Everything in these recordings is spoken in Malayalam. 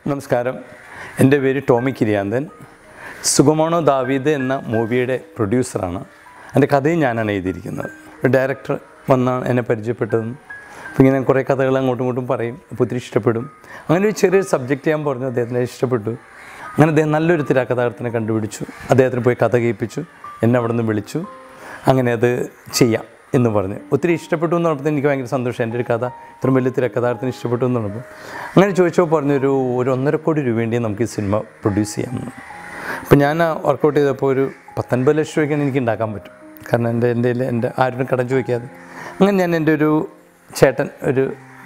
നമസ്കാരം എൻ്റെ പേര് ടോമി കിരിയാന്തൻ സുഗമോണോ ദാവീദ് എന്ന മൂവിയുടെ പ്രൊഡ്യൂസറാണ് എൻ്റെ കഥയും ഞാനാണ് എഴുതിയിരിക്കുന്നത് ഒരു ഡയറക്ടർ വന്നാണ് എന്നെ പരിചയപ്പെട്ടതും അപ്പോൾ ഇങ്ങനെ കുറേ കഥകൾ അങ്ങോട്ടും ഇങ്ങോട്ടും പറയും അപ്പോൾ ഒത്തിരി ഇഷ്ടപ്പെടും അങ്ങനെ ഒരു ചെറിയൊരു സബ്ജക്റ്റ് ഞാൻ പറഞ്ഞു അദ്ദേഹത്തിന് ഇഷ്ടപ്പെട്ടു അങ്ങനെ അദ്ദേഹം നല്ലൊരു തിരാക്കഥാകൃത്തിനെ കണ്ടുപിടിച്ചു അദ്ദേഹത്തിന് പോയി കഥ കേൾപ്പിച്ചു എന്നെ അവിടെ നിന്ന് വിളിച്ചു അങ്ങനെ അത് ചെയ്യാം എന്ന് പറഞ്ഞു ഒത്തിരി ഇഷ്ടപ്പെട്ടു എന്ന് പറഞ്ഞപ്പോൾ എനിക്ക് ഭയങ്കര സന്തോഷം എൻ്റെ ഒരു കഥ ഇത്രയും വലിയ തിരക്കഥാർത്ഥത്തിന് ഇഷ്ടപ്പെട്ടു എന്ന് പറഞ്ഞപ്പോൾ അങ്ങനെ ചോദിച്ചപ്പോൾ പറഞ്ഞൊരു ഒരു ഒന്നര കോടി രൂപേണ്ടി നമുക്ക് ഈ സിനിമ പ്രൊഡ്യൂസ് ചെയ്യാമെന്ന് അപ്പോൾ ഞാൻ വർക്കൗട്ട് ചെയ്തപ്പോൾ ഒരു പത്തൊൻപത് ലക്ഷം രൂപയ്ക്കാണ് എനിക്ക് ഉണ്ടാക്കാൻ പറ്റും കാരണം എൻ്റെ എൻ്റെ എൻ്റെ ആരോടും കടം ചോദിക്കാതെ അങ്ങനെ ഞാൻ എൻ്റെ ഒരു ചേട്ടൻ ഒരു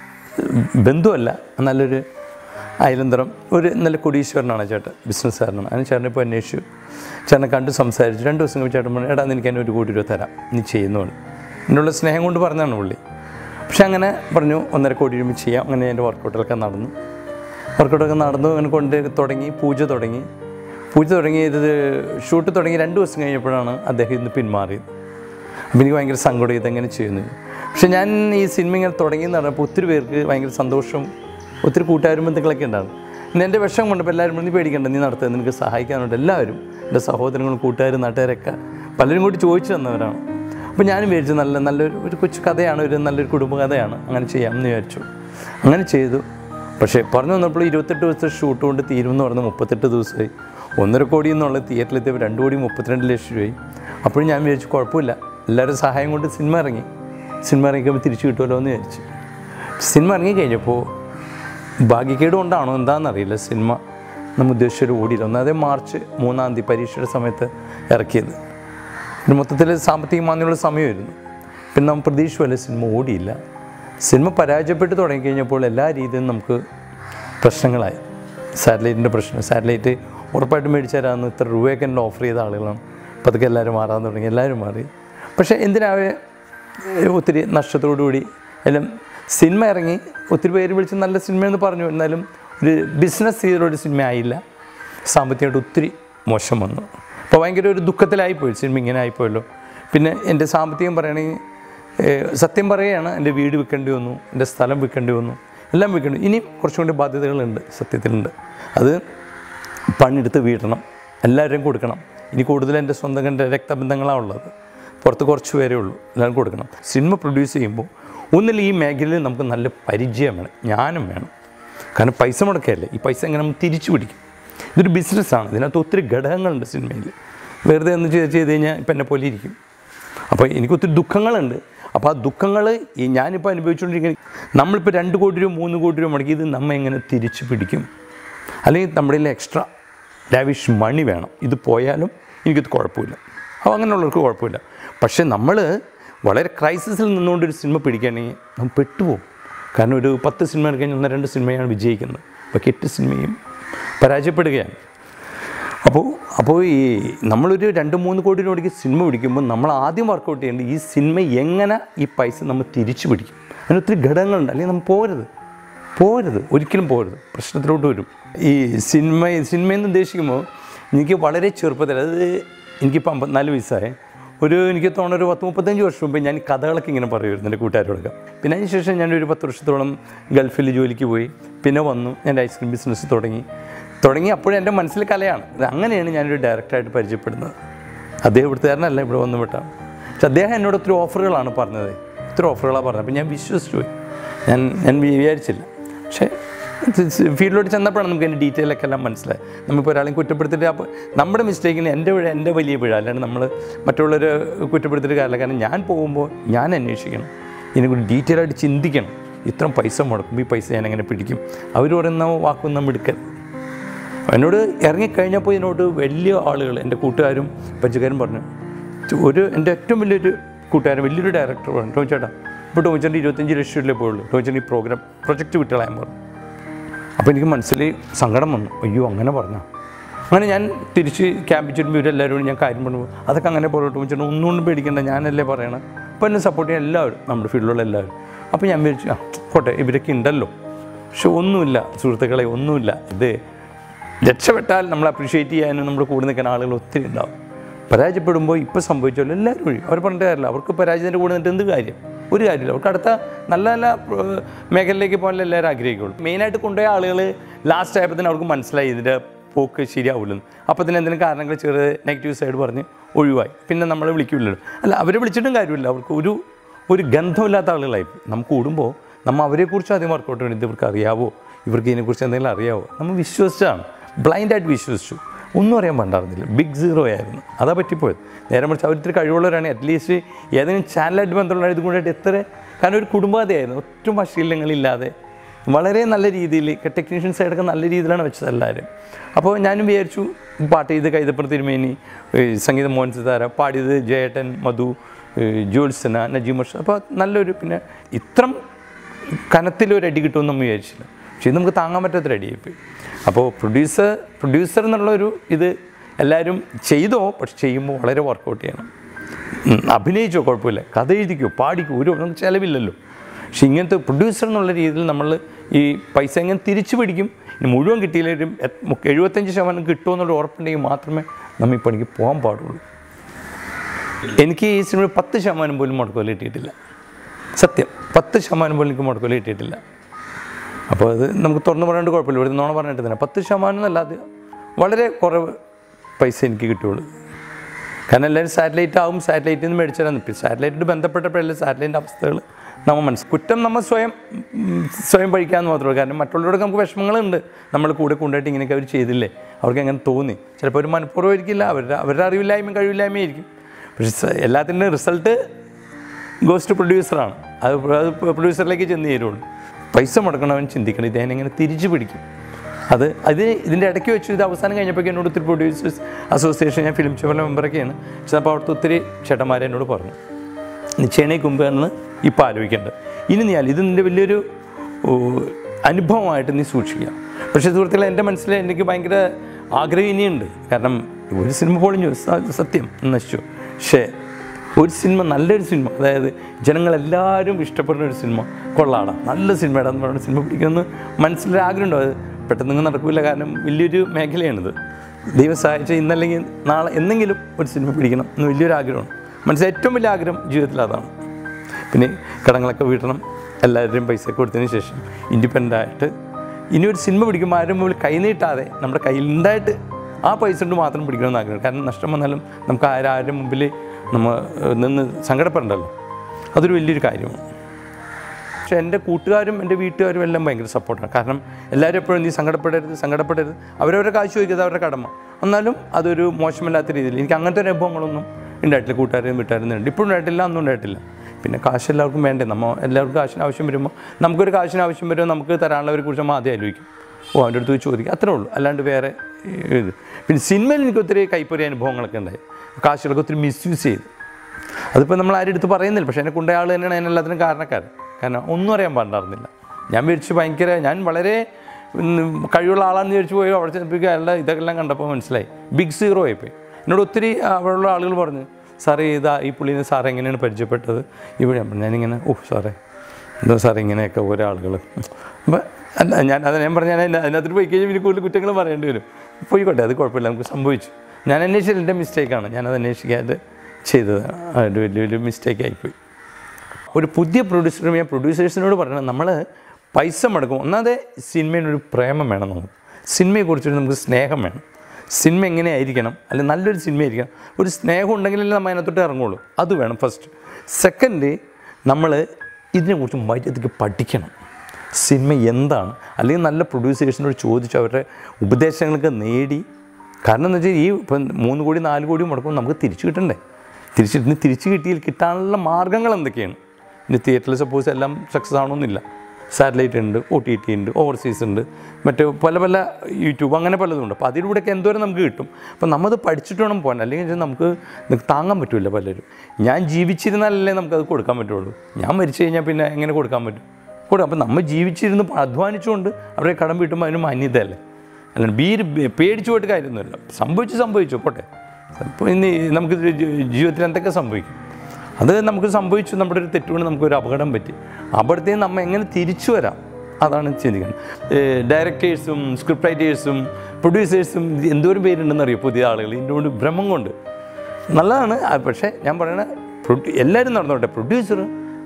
ബന്ധുവല്ല നല്ലൊരു അയലന്തരം ഒരു നല്ല കൊടീശ്വരനാണ് ചേട്ടൻ ബിസിനസ്സുകാരനാണ് അതിന് ചേട്ടനെ ഇപ്പോൾ അന്വേഷിച്ചു ചേട്ടനെ കണ്ട് സംസാരിച്ചു രണ്ട് ദിവസം കഴിഞ്ഞ് ചേട്ടൻ പറഞ്ഞു എടാ നിനക്ക് എന്നെ ഒരു കോടി രൂപ തരാം നീ ചെയ്യുന്നതാണ് എന്നുള്ള സ്നേഹം കൊണ്ട് പറഞ്ഞതാണ് പുള്ളി പക്ഷെ അങ്ങനെ പറഞ്ഞു ഒന്നര കോടി രൂപ ചെയ്യാം അങ്ങനെ എൻ്റെ വർക്കൗട്ടൊക്കെ നടന്നു വർക്കൗട്ടൊക്കെ നടന്നു അങ്ങനെ കൊണ്ട് തുടങ്ങി പൂജ തുടങ്ങി പൂജ തുടങ്ങി ഇത് ഷൂട്ട് തുടങ്ങി രണ്ട് ദിവസം കഴിഞ്ഞപ്പോഴാണ് അദ്ദേഹം ഇന്ന് പിന്മാറിയത് അപ്പോൾ എനിക്ക് ഭയങ്കര സങ്കടം ഇതെങ്ങനെ ചെയ്യുന്നു പക്ഷെ ഞാൻ ഈ സിനിമ ഇങ്ങനെ തുടങ്ങിയെന്ന് പറഞ്ഞപ്പോൾ ഒത്തിരി പേർക്ക് ഭയങ്കര സന്തോഷം ഒത്തിരി കൂട്ടുകാരും ബന്ധുക്കളൊക്കെ ഉണ്ടാകും പിന്നെ എൻ്റെ വിഷം കൊണ്ടപ്പോൾ എല്ലാവരും പറഞ്ഞു, നീ പേടിക്കണ്ട നീ നടത്തുക നിനക്ക് സഹായിക്കാനുണ്ട് എല്ലാവരും എൻ്റെ സഹോദരങ്ങളും കൂട്ടുകാരും നാട്ടുകാരൊക്കെ പലരും കൂടി ചോദിച്ചു തന്നവരാണ് അപ്പോൾ ഞാനും വിചാരിച്ചു നല്ല നല്ലൊരു ഒരു കൊച്ചു കഥയാണ് ഒരു നല്ലൊരു കുടുംബകഥയാണ് അങ്ങനെ ചെയ്യാമെന്ന് വിചാരിച്ചു അങ്ങനെ ചെയ്തു പക്ഷേ പറഞ്ഞു വന്നപ്പോൾ ഇരുപത്തെട്ട് ദിവസത്തെ ഷൂട്ട് കൊണ്ട് തീരുമെന്ന് പറഞ്ഞ് മുപ്പത്തെട്ട് ദിവസമായി ഒന്നര കോടി എന്നുള്ള തിയേറ്ററിലെത്തിയപ്പോൾ രണ്ട് കോടി മുപ്പത്തിരണ്ട് ലക്ഷം രൂപയായി അപ്പോഴും ഞാൻ വിചാരിച്ചു കുഴപ്പമില്ല എല്ലാവരും സഹായം കൊണ്ട് സിനിമ ഇറങ്ങി സിനിമ ഇറങ്ങിക്കുമ്പോൾ തിരിച്ചു കിട്ടുമല്ലോ എന്ന് വിചാരിച്ചു സിനിമ ഇറങ്ങി കഴിഞ്ഞപ്പോൾ ഭാഗ്യക്കേട് കൊണ്ടാണോ എന്താണെന്നറിയില്ല സിനിമ നമ്മൾ ഉദ്ദേശിച്ചൊരു ഓടിയില്ല ഒന്നാമത് മാർച്ച് മൂന്നാം തീയതി പരീക്ഷയുടെ സമയത്ത് ഇറക്കിയത് പിന്നെ മൊത്തത്തിൽ സാമ്പത്തിക മാന്യമുള്ള സമയമായിരുന്നു പിന്നെ നമ്മൾ പ്രതീക്ഷ പോലെ സിനിമ ഓടിയില്ല സിനിമ പരാജയപ്പെട്ട് തുടങ്ങിക്കഴിഞ്ഞപ്പോൾ എല്ലാ രീതിയിലും നമുക്ക് പ്രശ്നങ്ങളായി സാറ്റലൈറ്റിൻ്റെ പ്രശ്നം സാറ്റലൈറ്റ് ഉറപ്പായിട്ടും മേടിച്ചു തരാമെന്ന് ഇത്ര രൂപയൊക്കെ എന്നെ ഓഫർ ചെയ്ത ആളുകളാണ് അപ്പോൾ അതൊക്കെ എല്ലാവരും മാറാൻ തുടങ്ങി എല്ലാവരും മാറി പക്ഷേ എന്തിനാവെ ഒത്തിരി നഷ്ടത്തോടുകൂടി എല്ലാം സിനിമ ഇറങ്ങി ഒത്തിരി പേര് വിളിച്ച് നല്ല സിനിമയെന്ന് പറഞ്ഞു എന്നാലും ഒരു ബിസിനസ് ചെയ്തൊരു സിനിമ ആയില്ല സാമ്പത്തികമായിട്ട് ഒത്തിരി മോശം വന്നു അപ്പോൾ ഭയങ്കര ഒരു ദുഃഖത്തിലായിപ്പോയി സിനിമ ഇങ്ങനെ ആയിപ്പോയല്ലോ പിന്നെ എൻ്റെ സാമ്പത്തികം പറയുകയാണെങ്കിൽ ഏഹ്, സത്യം പറയുകയാണ് എൻ്റെ വീട് വിൽക്കേണ്ടി വന്നു എൻ്റെ സ്ഥലം വിൽക്കേണ്ടി വന്നു എല്ലാം വിൽക്കേണ്ടി ഇനി കുറച്ചും കൂടി ബാധ്യതകളുണ്ട് സത്യത്തിലുണ്ട് അത് പണിയെടുത്ത് വീട്ടണം എല്ലാവരും കൊടുക്കണം ഇനി കൂടുതൽ എൻ്റെ സ്വന്തം എൻ്റെ രക്തബന്ധങ്ങളാണ് ഉള്ളത് പുറത്ത് കുറച്ച് പേരേ ഉള്ളൂ എല്ലാവരും കൊടുക്കണം സിനിമ പ്രൊഡ്യൂസ് ചെയ്യുമ്പോൾ ഒന്നിൽ ഈ മേഖലയിൽ നമുക്ക് നല്ല പരിചയം വേണം ജ്ഞാനം വേണം കാരണം പൈസ മുടക്കല്ലേ ഈ പൈസ എങ്ങനെ നമ്മൾ തിരിച്ചു പിടിക്കും ഇതൊരു ബിസിനസ്സാണ് ഇതിനകത്ത് ഒത്തിരി ഘടകങ്ങളുണ്ട് സിനിമയിൽ വെറുതെ ഒന്ന് ചെയ്ത് ചെയ്ത് കഴിഞ്ഞാൽ ഇപ്പം എന്നെ പോലെ ഇരിക്കും അപ്പോൾ എനിക്ക് ഒത്തിരി ദുഃഖങ്ങളുണ്ട് അപ്പോൾ ആ ദുഃഖങ്ങൾ ഈ ഞാനിപ്പോൾ അനുഭവിച്ചുകൊണ്ടിരിക്കുന്ന നമ്മളിപ്പോൾ രണ്ട് കോടി രൂപ മൂന്ന് കോടി രൂപ മുടക്കി ഇത് നമ്മ എങ്ങനെ തിരിച്ചു പിടിക്കും അല്ലെങ്കിൽ നമ്മുടെ കയ്യിൽ എക്സ്ട്രാ ലാവിഷ് മണി വേണം ഇത് പോയാലും എനിക്കത് കുഴപ്പമില്ല അപ്പോൾ അങ്ങനെയുള്ളവർക്ക് കുഴപ്പമില്ല പക്ഷേ നമ്മൾ വളരെ ക്രൈസിസിൽ നിന്നുകൊണ്ട് ഒരു സിനിമ പിടിക്കുകയാണെങ്കിൽ നമ്മൾ പെട്ടുപോകും കാരണം ഒരു പത്ത് സിനിമ കഴിഞ്ഞ് ഒന്ന് രണ്ട് സിനിമയാണ് വിജയിക്കുന്നത് ബാക്കി എട്ട് സിനിമയും പരാജയപ്പെടുകയാണ് അപ്പോൾ അപ്പോൾ ഈ നമ്മളൊരു രണ്ട് മൂന്ന് കോടി രൂപയ്ക്ക് സിനിമ പിടിക്കുമ്പോൾ നമ്മൾ ആദ്യം വർക്കൗട്ട് ചെയ്യേണ്ടത് ഈ സിനിമ എങ്ങനെ ഈ പൈസ നമ്മൾ തിരിച്ചു പിടിക്കും അതിന് ഒത്തിരി ഘടകങ്ങളുണ്ട് അല്ലെങ്കിൽ നമ്മൾ പോരുത് പോരുത് ഒരിക്കലും പോരുത് പ്രശ്നത്തിലോട്ട് വരും ഈ സിനിമ സിനിമയെന്ന് ഉദ്ദേശിക്കുമ്പോൾ എനിക്ക് വളരെ ചെറുപ്പത്തിൽ അതായത് എനിക്കിപ്പോൾ അമ്പത്തിനാല് വയസ്സായ ഒരു എനിക്ക് തോന്നുന്ന ഒരു പത്ത് മുപ്പത്തഞ്ച് വർഷം മുമ്പ് ഞാൻ കഥകളൊക്കെ ഇങ്ങനെ പറയുമായിരുന്നു എൻ്റെ കൂട്ടുകാരോടൊക്കെ പിന്നെ അതിന് ശേഷം ഞാനൊരു പത്ത് വർഷത്തോളം ഗൾഫിൽ ജോലിക്ക് പോയി പിന്നെ വന്നു ഞാൻ ഐസ്ക്രീം ബിസിനസ് തുടങ്ങി തുടങ്ങി അപ്പോഴും എൻ്റെ മനസ്സിൽ കലയാണ് ഇത് അങ്ങനെയാണ് ഞാനൊരു ഡയറക്ടറായിട്ട് പരിചയപ്പെടുന്നത് അദ്ദേഹം ഇവിടുത്തുകാരനല്ല ഇവിടെ വന്നു വിട്ടാണ് പക്ഷെ അദ്ദേഹം എന്നോട് ഒത്തിരി ഓഫറുകളാണ് പറഞ്ഞത് ഒത്തിരി ഓഫറുകളാണ് പറഞ്ഞത് അപ്പോൾ ഞാൻ വിശ്വസിച്ചു പോയി ഞാൻ ഞാൻ വിചാരിച്ചില്ല പക്ഷേ ഫീൽഡിലോട്ട് ചെന്നപ്പോഴാണ് നമുക്ക് അതിൻ്റെ ഡീറ്റെയിൽ ഒക്കെ എല്ലാം മനസ്സിലായി നമ്മളിപ്പോൾ ഒരാളെയും കുറ്റപ്പെടുത്തിയിട്ട് അപ്പോൾ നമ്മുടെ മിസ്റ്റേക്കിന് എൻ്റെ പിഴ എൻ്റെ വലിയ പിഴ അല്ലാണ്ട് നമ്മൾ മറ്റുള്ളവർ കുറ്റപ്പെടുത്തിയിട്ട് കാര്യമില്ല കാരണം ഞാൻ പോകുമ്പോൾ ഞാൻ അന്വേഷിക്കണം ഇതിനെക്കുറിച്ച് ഡീറ്റെയിൽ ആയിട്ട് ചിന്തിക്കണം ഇത്രയും പൈസ മുടക്കും ഈ പൈസ ഞാൻ എങ്ങനെ പിടിക്കും അവർ പറയുന്ന വാക്കൊന്നും നമ്മൾ എടുക്കരുത് എന്നോട് ഇറങ്ങിക്കഴിഞ്ഞപ്പോൾ ഇതിനോട് വലിയ ആളുകൾ എൻ്റെ കൂട്ടുകാരും പരിചയക്കാരും പറഞ്ഞു ഒരു എൻ്റെ ഏറ്റവും വലിയൊരു കൂട്ടുകാരൻ വലിയൊരു ഡയറക്ടർ പറഞ്ഞു ടോം ചേട്ടാ ഇപ്പോൾ ടോം ചേട്ടൻ ഇരുപത്തഞ്ച് ലക്ഷം രൂപയിലേ പോയുള്ളൂ ടോം ചേട്ടൻ ഈ പ്രോഗ്രാം പ്രൊജക്റ്റ് വിട്ടുകളയാൻ പറഞ്ഞു അപ്പോൾ എനിക്ക് മനസ്സിൽ സങ്കടം വന്നു അയ്യോ അങ്ങനെ പറഞ്ഞോ അങ്ങനെ ഞാൻ തിരിച്ച് ക്യാമ്പിൽ ചുരുമ്പ് ഇവരെല്ലാവരോടും ഞാൻ കാര്യം പറഞ്ഞു അതൊക്കെ അങ്ങനെ പോയിട്ട് ടോം ചേട്ടൻ ഒന്നുകൊണ്ടും പേടിക്കേണ്ട ഞാനല്ലേ പറയണം അപ്പോൾ എന്നെ സപ്പോർട്ട് ചെയ്യാൻ എല്ലാവരും നമ്മുടെ ഫീൽഡിലുള്ള എല്ലാവരും അപ്പോൾ ഞാൻ വിചാരിച്ചു ആ പോട്ടെ ഇവരൊക്കെ ഉണ്ടല്ലോ പക്ഷെ ഒന്നുമില്ല സുഹൃത്തുക്കളെ ഒന്നുമില്ല ഇത് രക്ഷപ്പെട്ടാൽ നമ്മൾ അപ്രീഷിയേറ്റ് ചെയ്യാനും നമ്മുടെ കൂടെ നിൽക്കുന്ന ആളുകൾ ഒത്തിരി ഉണ്ടാവും പരാജയപ്പെടുമ്പോൾ ഇപ്പോൾ സംഭവിച്ചല്ലോ എല്ലാവരും ഒഴിയും അവർ പറഞ്ഞിട്ട് കാര്യമില്ല അവർക്ക് പരാജയത്തിൻ്റെ കൂടെ നിന്നിട്ട് എന്ത് കാര്യം ഒരു കാര്യമില്ല അവർക്ക് അടുത്ത നല്ല നല്ല ഏർ, മേഖലയിലേക്ക് പോകാൻ എല്ലാവരും ആഗ്രഹിക്കുള്ളൂ മെയിനായിട്ട് കൊണ്ടുപോയ ആളുകൾ ലാസ്റ്റ് ആയപ്പോൾ അവർക്ക് മനസ്സിലായി ഇതിൻ്റെ പോക്ക് ശരിയാവില്ലെന്ന് അപ്പോൾ തന്നെ എന്തെങ്കിലും കാരണങ്ങൾ ചെറിയ നെഗറ്റീവ് സൈഡ് പറഞ്ഞ് ഒഴിവായി പിന്നെ നമ്മൾ വിളിക്കില്ലല്ലോ അല്ല അവരെ വിളിച്ചിട്ടും കാര്യമില്ല അവർക്ക് ഒരു ഒരു ഗന്ധമില്ലാത്ത ആളുകളായി നമുക്ക് കൂടുമ്പോൾ നമ്മൾ അവരെക്കുറിച്ച് ആദ്യം വർക്കൗട്ട് വേണ്ടി ഇവർക്ക് അറിയാവോ ഇവർക്ക് ഇതിനെക്കുറിച്ച് എന്തെങ്കിലും അറിയാവോ നമ്മൾ വിശ്വസിച്ചാണ് ബ്ലൈൻഡായിട്ട് വിശ്വസിച്ചു ഒന്നും അറിയാൻ പണ്ടായിരുന്നില്ല ബിഗ് സീറോ ആയിരുന്നു അതാ പറ്റിപ്പോയത് നേരെ മറിച്ച് അവർ ഇത്തിരി കഴിവുള്ളവരാണ് അറ്റ്ലീസ്റ്റ് ഏതെങ്കിലും ചാനലായിട്ട് ബന്ധമുള്ള ഇതുകൊണ്ടായിട്ട് എത്ര കാരണം ഒരു കുടുംബാതയായിരുന്നു ഒട്ടും അശീലങ്ങളില്ലാതെ വളരെ നല്ല രീതിയിൽ ടെക്നീഷ്യൻ സൈഡൊക്കെ നല്ല രീതിയിലാണ് വെച്ചത് എല്ലാവരും അപ്പോൾ ഞാനും വിചാരിച്ചു പാട്ട് ചെയ്ത് കൈതപ്പുറ തിരുമേനി ഏഹ് സംഗീതം മോഹൻ സിതാര പാടിയത് ജയേട്ടൻ മധു ഏഹ് ജ്യോത്സന നജീമർഷ അപ്പോൾ നല്ലൊരു പിന്നെ ഇത്രം കനത്തിലൊരു അടി കിട്ടുമെന്ന് നമ്മൾ വിചാരിച്ചില്ല പക്ഷേ ഇത് നമുക്ക് താങ്ങാൻ പറ്റാത്തൊരു അടിയായിപ്പോയി അപ്പോൾ പ്രൊഡ്യൂസർ പ്രൊഡ്യൂസർ എന്നുള്ളൊരു ഇത് എല്ലാവരും ചെയ്തോ പക്ഷെ ചെയ്യുമ്പോൾ വളരെ വർക്കൗട്ട് ചെയ്യണം ഉം, അഭിനയിച്ചോ കുഴപ്പമില്ല കഥ എഴുതിക്കോ പാടിക്കോ ഒരു നമുക്ക് ചിലവില്ലല്ലോ പക്ഷെ ഇങ്ങനത്തെ പ്രൊഡ്യൂസർ എന്നുള്ള രീതിയിൽ നമ്മൾ ഈ പൈസ എങ്ങനെ തിരിച്ചു പിടിക്കും ഇനി മുഴുവൻ കിട്ടിയില്ലെങ്കിലും എ- എഴുപത്തഞ്ച് ശതമാനം കിട്ടുമെന്നുള്ള ഉറപ്പുണ്ടെങ്കിൽ മാത്രമേ നമ്മൾ ഈ പണിക്ക് പോകാൻ പാടുള്ളൂ എനിക്ക് ഈ സിനിമ പത്ത് ശതമാനം പോലും മുടക്കോല കിട്ടിയിട്ടില്ല സത്യം പത്ത് ശതമാനം പോലും എനിക്ക് മുടക്കോല കിട്ടിയിട്ടില്ല അപ്പോൾ അത് നമുക്ക് തുറന്നു പറയാണ്ട് കുഴപ്പമില്ല ഇവിടെ നോണ പറഞ്ഞിട്ട് തന്നെ പത്ത് ശതമാനം എന്നല്ലാതെ വളരെ കുറവ് പൈസ എനിക്ക് കിട്ടുള്ളൂ കാരണം എല്ലാവരും സാറ്റലൈറ്റ് ആവും സാറ്റലൈറ്റിൽ നിന്ന് മേടിച്ചാലാണ് ഇപ്പം സാറ്റലൈറ്റിൽ ബന്ധപ്പെട്ടപ്പോഴല്ലേ സാറ്റലൈറ്റിൻ്റെ അവസ്ഥകൾ നമ്മൾ മനസ്സിൽ കുറ്റം നമ്മൾ സ്വയം ഉം, സ്വയം പഴിക്കാമെന്ന് മാത്രമേ ഉള്ളൂ കാരണം മറ്റുള്ളവർക്ക് നമുക്ക് വിഷമങ്ങളുണ്ട് നമ്മൾ കൂടെ കൊണ്ടുപോയിട്ട് ഇങ്ങനെയൊക്കെ അവർ ചെയ്തില്ലേ അവർക്ക് അങ്ങനെ തോന്നി ചിലപ്പോൾ ഒരു മനഃപൂർവ്വം ആയിരിക്കില്ല അവരുടെ അവരുടെ അറിവില്ലായ്മയും കഴിവില്ലായ്മയും ആയിരിക്കും പക്ഷേ സ- എല്ലാത്തിൻ്റെയും റിസൾട്ട് ഗോസ്റ്റ് പ്രൊഡ്യൂസറാണ് അത് പ്ര- അത് പ്രൊഡ്യൂസറിലേക്ക് ചെന്ന് ചേരുള്ളൂ പൈസ മുടക്കണവൻ ചിന്തിക്കണം ഇദ്ദേഹം എങ്ങനെ തിരിച്ചു പിടിക്കും അത് അത് ഇതിൻ്റെ ഇടയ്ക്ക് വെച്ച് ഇത് അവസാനം കഴിഞ്ഞപ്പോൾ എന്നോട് ഒത്തിരി പ്രൊഡ്യൂസേഴ്സ് അസോസിയേഷൻ ഞാൻ ഫിലിം ചോല മെമ്പറൊക്കെയാണ് പക്ഷേ അപ്പോൾ അവിടുത്തെ ഒത്തിരി ചേട്ടന്മാരെ എന്നോട് പറഞ്ഞു നിശ്ചയണയ്ക്ക് മുമ്പാണ് ഇപ്പോൾ ആലോചിക്കേണ്ടത് ഇനി നീ ഇത് നിൻ്റെ വലിയൊരു ഓ, അനുഭവമായിട്ട് നീ സൂക്ഷിക്കുക പക്ഷേ സുഹൃത്തുക്കളെ എൻ്റെ മനസ്സിൽ എനിക്ക് ഭയങ്കര ആഗ്രഹം ഇനിയുണ്ട് കാരണം ഒരു സിനിമ പൊളിഞ്ഞു സ- സത്യം നശിച്ചു പക്ഷേ ഒരു സിനിമ നല്ലൊരു സിനിമ അതായത് ജനങ്ങളെല്ലാവരും ഇഷ്ടപ്പെടുന്ന ഒരു സിനിമ കൊള്ളാടാം നല്ല സിനിമയുടെ എന്ന് പറയുന്ന സിനിമ പിടിക്കുമെന്ന് മനസ്സിലൊരു ആഗ്രഹമുണ്ടോ അത് പെട്ടെന്ന് നടക്കില്ല കാരണം വലിയൊരു മേഖലയാണിത് ദൈവം സഹായിച്ച ഇന്നല്ലെങ്കിൽ നാളെ എന്തെങ്കിലും ഒരു സിനിമ പിടിക്കണം എന്ന് വലിയൊരു ആഗ്രഹമാണ് മനസ്സിൽ ഏറ്റവും വലിയ ആഗ്രഹം ജീവിതത്തിൽ അതാണ് പിന്നെ കടങ്ങളൊക്കെ വീട്ടണം എല്ലാവരുടെയും പൈസ കൊടുത്തതിന് ശേഷം ഇൻഡിപെൻഡൻ്റ് ആയിട്ട് ഇനി ഒരു സിനിമ പിടിക്കുമ്പോൾ ആരും മുമ്പിൽ കൈനീട്ടാതെ നമ്മുടെ കയ്യിൽ ഉണ്ടായിട്ട് ആ പൈസ കൊണ്ട് മാത്രം പിടിക്കണമെന്ന് ആഗ്രഹം കാരണം നഷ്ടം വന്നാലും നമുക്ക് ആരും ആരുടെ മുമ്പിൽ നമ്മൾ ഏഹ്, നിന്ന് സങ്കടപ്പെടണ്ടല്ലോ അതൊരു വലിയൊരു കാര്യമാണ് പക്ഷേ എൻ്റെ കൂട്ടുകാരും എൻ്റെ വീട്ടുകാരും എല്ലാം ഭയങ്കര സപ്പോർട്ടാണ് കാരണം എല്ലാവരും എപ്പോഴും നീ സങ്കടപ്പെടരുത് സങ്കടപ്പെടരുത് അവരവരുടെ കാശ് ചോദിക്കുന്നത് അവരുടെ കടമ എന്നാലും അതൊരു മോശമല്ലാത്ത രീതിയിൽ എനിക്ക് അങ്ങനത്തെ ഒരു അനുഭവങ്ങളൊന്നും ഉണ്ടായിട്ടില്ല കൂട്ടുകാരെയും വീട്ടുകാരും ഉണ്ട് ഇപ്പോഴും ഉണ്ടായിട്ടില്ല അന്നും ഉണ്ടായിട്ടില്ല പിന്നെ കാശ് എല്ലാവർക്കും വേണ്ടേ നമ്മൾ എല്ലാവർക്കും കാശിന് ആവശ്യം വരുമ്പോൾ നമുക്കൊരു കാശിന് ആവശ്യം വരുമ്പോൾ നമുക്ക് തരാനുള്ളവരെ കുറിച്ച് നമ്മൾ ആദ്യം ആലോചിക്കും ഓ അവൻ്റെ അടുത്ത് പോയി ചോദിക്കും അത്രേ ഉള്ളൂ അല്ലാണ്ട് വേറെ ഇത് പിന്നെ സിനിമയിൽ എനിക്ക് ഒത്തിരി കൈപ്പൊരി അനുഭവങ്ങളൊക്കെ ഉണ്ടായി കാശുകളൊക്കെ ഒത്തിരി മിസ്യൂസ് ചെയ്തു അതിപ്പോൾ നമ്മൾ ആരും എടുത്ത് പറയുന്നില്ല പക്ഷേ എന്നെ കൊണ്ടുപോയ ആൾ തന്നെയാണ് അതിനെല്ലാത്തിനും കാരണക്കാരൻ കാരണം ഒന്നും അറിയാൻ പാടില്ലായിരുന്നില്ല ഞാൻ വിചാരിച്ചു ഭയങ്കര ഞാൻ വളരെ ഉം, കഴിവുള്ള ആളാണെന്ന് വിചാരിച്ചു പോയി അവിടെ ചെന്നപ്പോഴേക്കും അയാളുടെ ഇതെല്ലാം കണ്ടപ്പോൾ മനസ്സിലായി ബിഗ് സീറോ ആയിപ്പോയി എന്നോട് ഒത്തിരി അവിടെയുള്ള ആളുകൾ പറഞ്ഞു സാറേ ഇതാ ഈ പുള്ളിനെ സാറ് എങ്ങനെയാണ് പരിചയപ്പെട്ടത് ഇവിടെ ഞാൻ പറഞ്ഞു ഞാനിങ്ങനെ ഓ സാറേ എന്താ സാറേ ഇങ്ങനെയൊക്കെ ഓരോ ആളുകൾ അപ്പം അല്ല ഞാൻ അത് ഞാൻ പറഞ്ഞാൽ അതിനകത്ത് പോയി കഴിഞ്ഞാൽ പിന്നെ കൂടുതൽ കുറ്റങ്ങൾ പറയേണ്ടി വരും പോയിക്കോട്ടെ അത് കുഴപ്പമില്ല നമുക്ക് സംഭവിച്ചു ഞാൻ അന്വേഷിച്ചത് എൻ്റെ മിസ്റ്റേക്കാണ് ഞാനത് അന്വേഷിക്കാതെ ചെയ്തത് അത് വലിയൊരു മിസ്റ്റേക്ക് ആയിപ്പോയി ഒരു പുതിയ പ്രൊഡ്യൂസറും ഞാൻ പ്രൊഡ്യൂസേഴ്സിനോട് പറയണം നമ്മൾ പൈസ മുടക്കും ഒന്നാമതെ സിനിമയിലൊരു പ്രേമം വേണം നമുക്ക് സിനിമയെക്കുറിച്ചൊരു നമുക്ക് സ്നേഹം വേണം സിനിമ എങ്ങനെയായിരിക്കണം അല്ലെങ്കിൽ നല്ലൊരു സിനിമയായിരിക്കണം ഒരു സ്നേഹം ഉണ്ടെങ്കിലല്ലേ നമ്മൾ അതിനകത്തോട്ട് ഇറങ്ങുള്ളൂ അത് വേണം ഫസ്റ്റ് സെക്കൻഡ് നമ്മൾ ഇതിനെക്കുറിച്ച് മര്യാദയ്ക്ക് പഠിക്കണം സിനിമ എന്താണ് അല്ലെങ്കിൽ നല്ല പ്രൊഡ്യൂസേഴ്സിനോട് ചോദിച്ച് അവരുടെ ഉപദേശങ്ങളൊക്കെ നേടി കാരണം എന്ന് വെച്ചാൽ ഈ ഇപ്പം മൂന്ന് കോടി നാല് കോടി മുടക്കുമ്പോൾ നമുക്ക് തിരിച്ചു കിട്ടണ്ടേ തിരിച്ച് ഇനി തിരിച്ച് കിട്ടിയാൽ കിട്ടാനുള്ള മാർഗ്ഗങ്ങൾ എന്തൊക്കെയാണ് ഇനി തിയേറ്ററിൽ സപ്പോസ് എല്ലാം സക്സസ് ആവണമെന്നില്ല സാറ്റലൈറ്റ് ഉണ്ട് ഒ ടി ടി ഉണ്ട് ഓവർസീസ് ഉണ്ട് മറ്റ് പല പല യൂട്യൂബ് അങ്ങനെ പലതും ഉണ്ട് അപ്പോൾ അതിലൂടെയൊക്കെ എന്തോരം നമുക്ക് കിട്ടും അപ്പോൾ നമ്മത് പഠിച്ചിട്ട് വേണം പോകാൻ അല്ലെങ്കിൽ വെച്ചാൽ നമുക്ക് നമുക്ക് താങ്ങാൻ പറ്റില്ല പലരും ഞാൻ ജീവിച്ചിരുന്നാലല്ലേ നമുക്കത് കൊടുക്കാൻ പറ്റുള്ളൂ ഞാൻ മരിച്ചു കഴിഞ്ഞാൽ പിന്നെ എങ്ങനെ കൊടുക്കാൻ പറ്റും കൊടുക്കും അപ്പോൾ നമ്മൾ ജീവിച്ചിരുന്ന് അധ്വാനിച്ചുകൊണ്ട് അവരെ കടം വീട്ടുമ്പോൾ അതിന് മാന്യതയല്ലേ അല്ലാണ്ട് ബീര് പേടിച്ചു പോയിട്ട് കാര്യമൊന്നുമില്ല സംഭവിച്ചു സംഭവിച്ചു പോട്ടെ അപ്പോൾ ഇന്ന് നമുക്ക് ഇത് ജീ- ജീവിതത്തിൽ എന്തൊക്കെ സംഭവിക്കും അത് നമുക്ക് സംഭവിച്ചു നമ്മുടെ ഒരു തെറ്റുകൊണ്ട് നമുക്കൊരു അപകടം പറ്റി അപകടത്തിൽ നിന്ന് നമ്മൾ എങ്ങനെ തിരിച്ചു വരാം അതാണ് ചിന്തിക്കുന്നത് ഡയറക്ടേഴ്സും സ്ക്രിപ്റ്റ് റൈറ്റേഴ്സും പ്രൊഡ്യൂസേഴ്സും എന്തോരം പേരുണ്ടെന്ന് അറിയോ പുതിയ ആളുകൾ ഇതിൻ്റെ കൊണ്ട് ഭ്രമം കൊണ്ട് നല്ലതാണ് ആ, പക്ഷേ ഞാൻ പറയണ പ്രൊഡ്യൂ എല്ലാവരും നടന്നോട്ടെ പ്രൊഡ്യൂസർ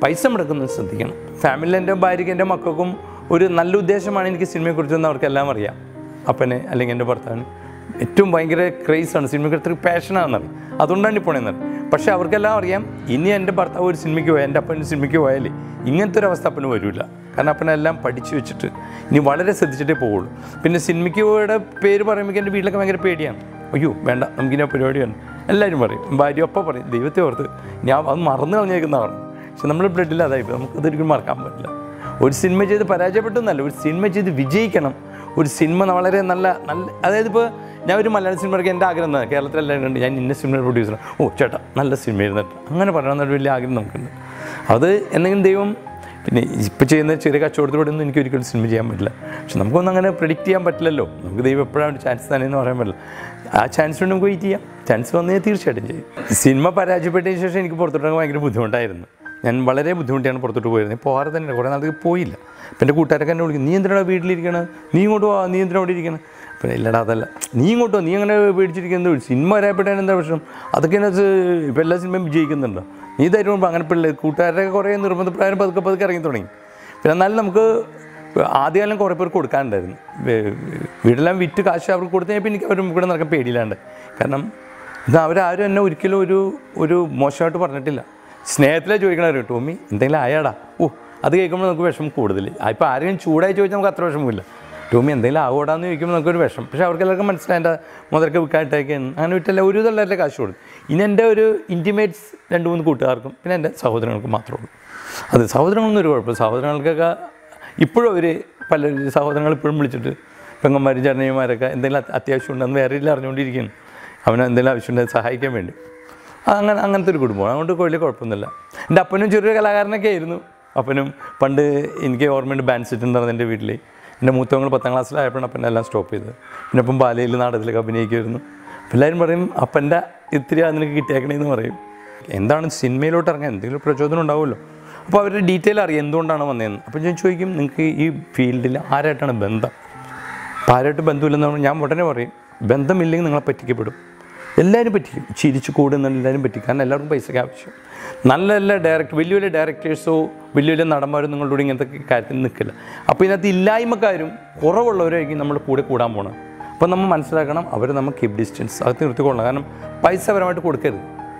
പൈസ മുടക്കുന്നത് ശ്രദ്ധിക്കണം ഫാമിലി എൻ്റെ ഭാര്യയ്ക്ക് എൻ്റെ മക്കൾക്കും ഒരു നല്ല ഉദ്ദേശമാണ് എനിക്ക് സിനിമയെക്കുറിച്ചെന്ന് അവർക്കെല്ലാം അറിയാം അപ്പനെ അല്ലെങ്കിൽ എൻ്റെ ഭർത്താവിന് ഏറ്റവും ഭയങ്കര ക്രേസാണ് സിനിമയ്ക്ക് അത്ര പാഷനാണെന്നറിയാം അതുകൊണ്ടാണ് ഇപ്പോൾ പോണേന്നത് പക്ഷേ അവർക്കെല്ലാം അറിയാം ഇനി എൻ്റെ ഭർത്താവ് ഒരു സിനിമയ്ക്ക് പോയാൽ എൻ്റെ അപ്പൻ ഒരു സിനിമയ്ക്ക് പോയാൽ ഇങ്ങനത്തെ ഒരു അവസ്ഥ അപ്പന് വരില്ല കാരണം അപ്പനെല്ലാം പഠിച്ചു വെച്ചിട്ട് ഇനി വളരെ ശ്രദ്ധിച്ചിട്ടേ പോവുള്ളൂ പിന്നെ സിനിമയ്ക്ക് പോയുടെ പേര് പറയുമ്പോൾ എൻ്റെ വീട്ടിലൊക്കെ ഭയങ്കര പേടിയാണ് അയ്യോ വേണ്ട നമുക്കിനി ആ പരിപാടിയാണ് എല്ലാവരും പറയും ഭാര്യ ഒപ്പം പറയും ദൈവത്തെ ഓർത്ത് ഞാൻ അത് മറന്നു കളഞ്ഞേക്കുന്നതാണ് പക്ഷെ നമ്മൾ ബ്ലഡിൽ അതായി നമുക്ക് ഇതൊരിക്കലും മറക്കാൻ പറ്റില്ല ഒരു സിനിമ ചെയ്ത് പരാജയപ്പെട്ടു എന്നല്ല ഒരു സിനിമ ചെയ്ത് വിജയിക്കണം ഒരു സിനിമ വളരെ നല്ല നല്ല അതായത് ഇപ്പോൾ ഞാൻ ഒരു മലയാള സിനിമ ഇറക്കി എൻ്റെ ആഗ്രഹം എന്താണ് കേരളത്തിലെല്ലാം കണ്ട് ഞാൻ ഇന്ന സിനിമ പ്രൊഡ്യൂസർ ഓ ചേട്ടാ നല്ല സിനിമ ഇരുന്നിട്ട് അങ്ങനെ പറയണമെന്നൊരു വലിയ ആഗ്രഹം നമുക്കുണ്ട് അത് എന്തെങ്കിലും ദൈവം പിന്നെ ഇപ്പോൾ ചെയ്യുന്ന ചെറിയ കച്ചവടത്തിലൂടെ ഒന്നും എനിക്ക് ഒരിക്കലും സിനിമ ചെയ്യാൻ പറ്റില്ല പക്ഷെ നമുക്കൊന്നും അങ്ങനെ പ്രിഡിക്റ്റ് ചെയ്യാൻ പറ്റില്ലല്ലോ നമുക്ക് ദൈവം എപ്പോഴാണ് ചാൻസ് തന്നെയെന്ന് പറയാൻ പറ്റില്ല ആ ചാൻസ് കൊണ്ട് നമുക്ക് വെയിറ്റ് ചെയ്യാം ചാൻസ് വന്നു കഴിഞ്ഞാൽ തീർച്ചയായിട്ടും ചെയ്യും സിനിമ പരാജയപ്പെട്ടതിന് ശേഷം എനിക്ക് പുറത്തോട്ട് ഭയങ്കര ബുദ്ധിമുട്ടായിരുന്നു ഞാൻ വളരെ ബുദ്ധിമുട്ടിയാണ് പുറത്തോട്ട് പോയിരുന്നത് പോകാതെ തന്നെ കുറേ നാൾക്ക് പോയില്ല അപ്പം എൻ്റെ കൂട്ടുകാരൊക്കെ എന്നെ വിളിക്കും നീ എന്തിനാ വീട്ടിലിരിക്കണം നീ ഇങ്ങോട്ട് പോവാ നീ എന്തിനാ അവിടെ ഇരിക്കണം അപ്പം ഇല്ലടാ അതല്ല നീ ഇങ്ങോട്ട് വാ, നീ അങ്ങനെ പേടിച്ചിരിക്കുന്നത് സിനിമ വരായപ്പെട്ടാൻ എന്താ പ്രശ്നം അതൊക്കെ ഇതിനകത്ത് ഇപ്പം എല്ലാ സിനിമയും വിജയിക്കുന്നുണ്ടോ നീ തരുമ്പോൾ അങ്ങനെ പിള്ളേർ കൂട്ടുകാരൊക്കെ കുറേ നിർബന്ധപ്രകാരം പതുക്കെ പതുക്കെ ഇറങ്ങി തുടങ്ങി പിന്നെ എന്നാലും നമുക്ക് ആദ്യകാലം കുറേ പേർ കൊടുക്കാനുണ്ടായിരുന്നു വേ- വീടെല്ലാം വിറ്റ് കാശ് അവർക്ക് കൊടുത്തു കഴിഞ്ഞാൽ എനിക്ക് അവർ കൂടെ നടക്കാൻ പേടിയില്ലാണ്ട് കാരണം ഇത് അവരാരും എന്നെ ഒരിക്കലും ഒരു ഒരു മോശമായിട്ട് പറഞ്ഞിട്ടില്ല സ്നേഹത്തിലെ ചോദിക്കണവർ ടോമി എന്തെങ്കിലും ആയാടാ ഓ അത് കേൾക്കുമ്പോൾ നമുക്ക് വിഷമം കൂടുതൽ ഇപ്പോൾ ആരെങ്കിലും ചൂടായി ചോദിച്ചാൽ നമുക്ക് അത്ര വിഷമമില്ല ടോമി എന്തെങ്കിലും ആവോടാന്ന് ചോദിക്കുമ്പോൾ നമുക്കൊരു വിഷമം പക്ഷേ അവർക്ക് എല്ലാവർക്കും മനസ്സിലായി എൻ്റെ മുതലൊക്കെ വിൽക്കായിട്ടൊക്കെയാണ് അങ്ങനെ വിറ്റല്ല ഒരു ഇതല്ലാതെ കാശ് കൊടുത്തു ഇനി എൻ്റെ ഒരു ഇൻറ്റിമേറ്റ്സ് രണ്ട് മൂന്ന് കൂട്ടുകാർക്കും പിന്നെ എൻ്റെ സഹോദരങ്ങൾക്കും മാത്രമേ ഉള്ളൂ അത് സഹോദരങ്ങളൊന്നും ഒരു കുഴപ്പമില്ല സഹോദരങ്ങൾക്കൊക്കെ ഇപ്പോഴും അവർ പല സഹോദരങ്ങൾ ഇപ്പോഴും വിളിച്ചിട്ട് പെങ്ങന്മാരും ചരണന്മാരൊക്കെ എന്തെങ്കിലും അത് അത്യാവശ്യം ഉണ്ടെന്ന് വേറെ ഇല്ല അറിഞ്ഞുകൊണ്ടിരിക്കുന്നു അവന് എന്തെങ്കിലും ആവശ്യമുണ്ടെങ്കിൽ സഹായിക്കാൻ വേണ്ടി അങ്ങനെ അങ്ങനത്തെ ഒരു കുടുംബമാണ് അതുകൊണ്ട് വലിയ കുഴപ്പമൊന്നുമില്ല എൻ്റെ അപ്പനും ചെറിയൊരു കലാകാരനൊക്കെ ആയിരുന്നു അപ്പനും പണ്ട് എനിക്ക് ഓർമ്മയുണ്ട് ബാൻഡ് സെറ്റ് ഉണ്ടായിരുന്നു എൻ്റെ വീട്ടിൽ എൻ്റെ മൂത്തവങ്ങൾ പത്താം ക്ലാസ്സിലായപ്പോഴാണ് അപ്പനെ എല്ലാം സ്റ്റോപ്പ് ചെയ്തത് പിന്നെ അപ്പം ബാലയിൽ നാടകത്തിലൊക്കെ അഭിനയിക്കുമായിരുന്നു അപ്പോൾ എല്ലാവരും പറയും അപ്പൻ്റെ ഇത്തിരി നിനക്ക് കിട്ടിയേക്കണേന്ന് പറയും എന്താണ് സിനിമയിലോട്ട് ഇറങ്ങാൻ എന്തെങ്കിലും പ്രചോദനം ഉണ്ടാവുമല്ലോ അപ്പോൾ അവരുടെ ഡീറ്റെയിൽ അറിയാം എന്തുകൊണ്ടാണ് വന്നതെന്ന് അപ്പോൾ ഞാൻ ചോദിക്കും നിങ്ങൾക്ക് ഈ ഫീൽഡിൽ ആരായിട്ടാണ് ബന്ധം അപ്പോൾ ആരായിട്ട് ബന്ധമില്ലെന്ന് പറഞ്ഞാൽ ഞാൻ ഉടനെ പറയും ബന്ധമില്ലെങ്കിൽ നിങ്ങളെ പറ്റിക്കപ്പെടും എല്ലാവരും പറ്റിക്കും ചിരിച്ചു കൂടുന്ന എല്ലാവരും പറ്റിക്കും കാരണം എല്ലാവർക്കും പൈസയ്ക്ക് ആവശ്യം നല്ല നല്ല ഡയറക്ടർ വലിയ വലിയ ഡയറക്ടേഴ്സോ വലിയ വലിയ നടന്മാരും നിങ്ങളുടെ കൂടെ ഇങ്ങനത്തെ കാര്യത്തിൽ നിൽക്കില്ല അപ്പോൾ ഇതിനകത്ത് ഇല്ലായ്മക്കാരും കുറവുള്ളവരായിരിക്കും നമ്മൾ കൂടെ കൂടാൻ പോകണം അപ്പോൾ നമ്മൾ മനസ്സിലാക്കണം അവർ നമ്മൾ കീപ് ഡിസ്റ്റൻസ് അത് നിർത്തിക്കൊള്ളണം കാരണം പൈസ പരമായിട്ട് കൊടുക്കരുത്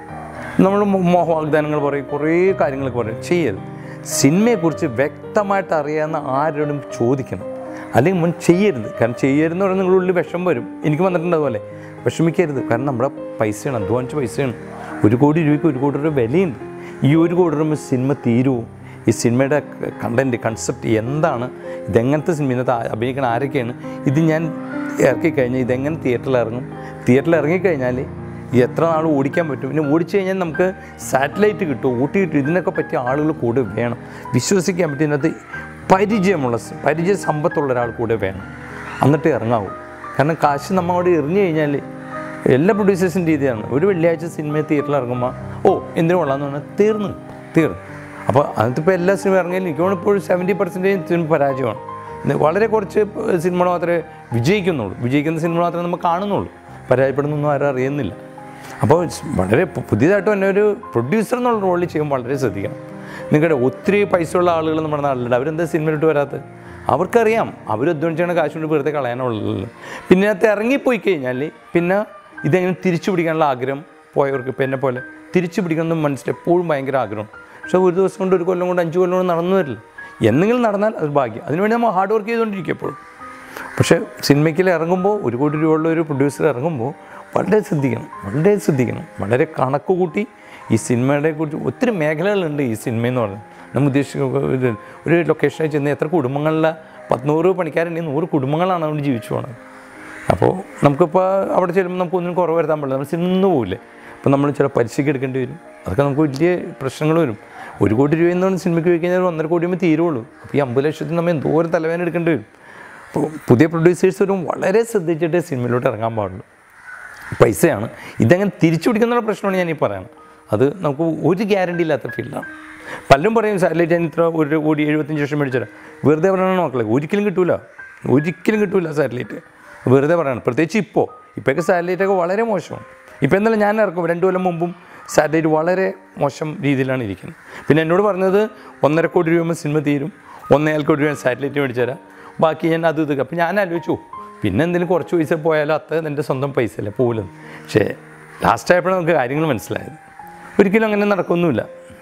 നമ്മൾ മോഹ വാഗ്ദാനങ്ങൾ പറയും കുറേ കാര്യങ്ങളൊക്കെ പറയും ചെയ്യരുത് സിനിമയെക്കുറിച്ച് വ്യക്തമായിട്ട് അറിയാവുന്ന ആരോടും ചോദിക്കണം അല്ലെങ്കിൽ മുൻ ചെയ്യരുത് കാരണം ചെയ്യരുതെന്ന് പറയുന്നത് നിങ്ങളുടെ ഉള്ളിൽ വിഷം വരും എനിക്ക് വന്നിട്ടുണ്ട് അതുപോലെ വിഷമിക്കരുത് കാരണം നമ്മുടെ പൈസയാണ് അധ്വാനിച്ച പൈസയാണ് ഒരു കോടി രൂപയ്ക്ക് ഒരു കോടി രൂപ വിലയുണ്ട് ഈ ഒരു കോടി രൂപ സിനിമ തീരുമോ ഈ സിനിമയുടെ കണ്ടൻറ്റ് കൺസെപ്റ്റ് എന്താണ് ഇതെങ്ങനത്തെ സിനിമ ഇന്നത്തെ ആ- അഭിനയിക്കുന്ന ആരൊക്കെയാണ് ഇത് ഞാൻ ഇറക്കി കഴിഞ്ഞാൽ ഇതെങ്ങനെ തിയേറ്ററിൽ ഇറങ്ങും തിയേറ്ററിൽ ഇറങ്ങിക്കഴിഞ്ഞാൽ ഇത് എത്ര നാൾ ഓടിക്കാൻ പറ്റും പിന്നെ ഓടിച്ചു കഴിഞ്ഞാൽ നമുക്ക് സാറ്റലൈറ്റ് കിട്ടും ഊട്ടി കിട്ടും ഇതിനൊക്കെ പറ്റിയ ആളുകൾ കൂടെ വേണം വിശ്വസിക്കാൻ പറ്റും ഇതിനകത്ത് പരിചയമുള്ള സ- പരിചയ സമ്പത്തുള്ള ഒരാൾ കൂടെ വേണം എന്നിട്ട് ഇറങ്ങാവൂ കാരണം കാശ് നമ്മൾ അവിടെ എറിഞ്ഞു കഴിഞ്ഞാൽ എല്ലാ പ്രൊഡ്യൂസേഴ്സിൻ്റെ രീതിയാണ് ഒരു വെള്ളിയാഴ്ച സിനിമ തിയേറ്ററിൽ ഇറങ്ങുമ്പോൾ ഓ എന്തിനു കൊള്ളാന്ന് പറഞ്ഞാൽ തീർന്നു തീർന്നു അപ്പോൾ അതിപ്പോൾ എല്ലാ സിനിമ ഇറങ്ങിയാലും എനിക്ക് തോന്നുന്നു ഇപ്പോൾ സെവൻറ്റി പെർസെൻറ്റേജ് സിനിമ പരാജയമാണ് ഇത് വളരെ കുറച്ച് സിനിമകൾ മാത്രമേ വിജയിക്കുന്നുള്ളൂ വിജയിക്കുന്ന സിനിമ മാത്രമേ നമ്മൾ കാണുന്നുള്ളൂ പരാജയപ്പെടുന്നൊന്നും ആരും അറിയുന്നില്ല അപ്പോൾ വളരെ പു- പുതിയതായിട്ട് തന്നെ ഒരു പ്രൊഡ്യൂസർ എന്നുള്ള റോളിൽ ചെയ്യുമ്പോൾ വളരെ ശ്രദ്ധിക്കണം നിങ്ങളുടെ ഒത്തിരി പൈസയുള്ള ആളുകൾ നമ്മുടെ നാട്ടിലുണ്ട് അവരെന്താ സിനിമയിലോട്ട് വരാത്തത് അവർക്കറിയാം അവർ അധ്വാനിച്ചാണ് കാശ് കൊണ്ട് വെറുതെ കളയാനുള്ളത് പിന്നെ അതിനകത്ത് ഇറങ്ങിപ്പോയി കഴിഞ്ഞാൽ പിന്നെ ഇതെങ്ങനെ തിരിച്ചു പിടിക്കാനുള്ള ആഗ്രഹം പോയവർക്ക് ഇപ്പം എന്നെ പോലെ തിരിച്ചു പിടിക്കണം മനസ്സിൽ എപ്പോഴും ഭയങ്കര ആഗ്രഹം പക്ഷേ ഒരു ദിവസം കൊണ്ട് ഒരു കൊല്ലം കൊണ്ട് അഞ്ച് കൊല്ലം കൊണ്ട് നടന്നു വരില്ല എന്തെങ്കിലും നടന്നാൽ അത് ഭാഗ്യം അതിനുവേണ്ടി നമ്മൾ ഹാർഡ് വർക്ക് ചെയ്തുകൊണ്ടിരിക്കും എപ്പോഴും പക്ഷേ സിനിമയ്ക്കിൽ ഇറങ്ങുമ്പോൾ ഒരു കോടി രൂപയുള്ള ഒരു പ്രൊഡ്യൂസർ ഇറങ്ങുമ്പോൾ വളരെ ശ്രദ്ധിക്കണം വളരെ ശ്രദ്ധിക്കണം വളരെ കണക്ക് കൂട്ടി ഈ സിനിമയുടെ കുറിച്ച് ഒത്തിരി മേഖലകളുണ്ട് ഈ സിനിമയെന്ന് പറഞ്ഞാൽ നമ്മൾ ഉദ്ദേശിക്കുന്ന ഒരു ഒരു ലൊക്കേഷനിൽ ചെന്ന് എത്ര കുടുംബങ്ങളിലെ പത്തുനൂറ് പണിക്കാരുണ്ടെങ്കിൽ നൂറ് കുടുംബങ്ങളാണ് അവിടെ ജീവിച്ചു പോണത് അപ്പോൾ നമുക്കിപ്പോൾ അവിടെ ചെല്ലുമ്പോൾ നമുക്ക് ഒന്നും കുറവ് വരുത്താൻ പാടില്ല നമ്മൾ സിനിമ നിന്ന് പോകില്ലേ അപ്പോൾ നമ്മൾ ചില പലിശയ്ക്ക് എടുക്കേണ്ടി വരും അതൊക്കെ നമുക്ക് വലിയ പ്രശ്നങ്ങൾ വരും ഒരു കോടി രൂപ എന്ന് പറഞ്ഞാൽ സിനിമയ്ക്ക് പോയി കഴിഞ്ഞാൽ ഒരു ഒന്നര കോടിയുമ്പോൾ തീരുള്ളൂ അപ്പോൾ ഈ അമ്പത് ലക്ഷത്തിന് നമ്മൾ എന്തോരം തലവേദന എടുക്കേണ്ടി വരും അപ്പോൾ പുതിയ പ്രൊഡ്യൂസേഴ്സ് വരും വളരെ ശ്രദ്ധിച്ചിട്ട് സിനിമയിലോട്ട് ഇറങ്ങാൻ പാടുള്ളൂ പൈസയാണ് ഇതങ്ങനെ തിരിച്ചു പിടിക്കുന്ന പ്രശ്നമാണ് ഞാൻ ഈ പറയുന്നത് അത് നമുക്ക് ഒരു ഗ്യാരണ്ടി ഇല്ലാത്ത ഫീൽഡാണ് പലരും പറയും സാറ്റലൈറ്റ് ഞാൻ ഇത്ര ഒരു കോടി എഴുപത്തഞ്ച് ലക്ഷം മേടിച്ചുതരാം വെറുതെ പറയണം മക്കളെ ഒരിക്കലും കിട്ടൂല ഒരിക്കലും കിട്ടൂല സാറ്റലൈറ്റ് വെറുതെ പറയണം പ്രത്യേകിച്ച് ഇപ്പോൾ ഇപ്പോഴൊക്കെ സാറ്റലൈറ്റൊക്കെ വളരെ മോശമാണ് ഇപ്പോൾ എന്തായാലും ഞാൻ ഇറക്കും രണ്ട് കൊല്ലം മുമ്പും സാറ്റലൈറ്റ് വളരെ മോശം രീതിയിലാണ് ഇരിക്കുന്നത് പിന്നെ എന്നോട് പറഞ്ഞത് ഒന്നര കോടി രൂപ സിനിമ തീരും ഒന്നേകാൽ കോടി രൂപ സാറ്റലൈറ്റ് മേടിച്ചു തരാം ബാക്കി ഞാൻ അത് ഇതൊക്കെ അപ്പം ഞാൻ ആലോചിച്ചു പിന്നെ എന്തെങ്കിലും കുറച്ച് പൈസ പോയാലും അത്ര എൻ്റെ സ്വന്തം പൈസ അല്ലേ പോലും പക്ഷേ ലാസ്റ്റ് ആയപ്പോഴാണ് നമുക്ക് കാര്യങ്ങൾ മനസ്സിലായത് ഒരിക്കലും അങ്ങനെ നടക്കൊന്നുമില്ല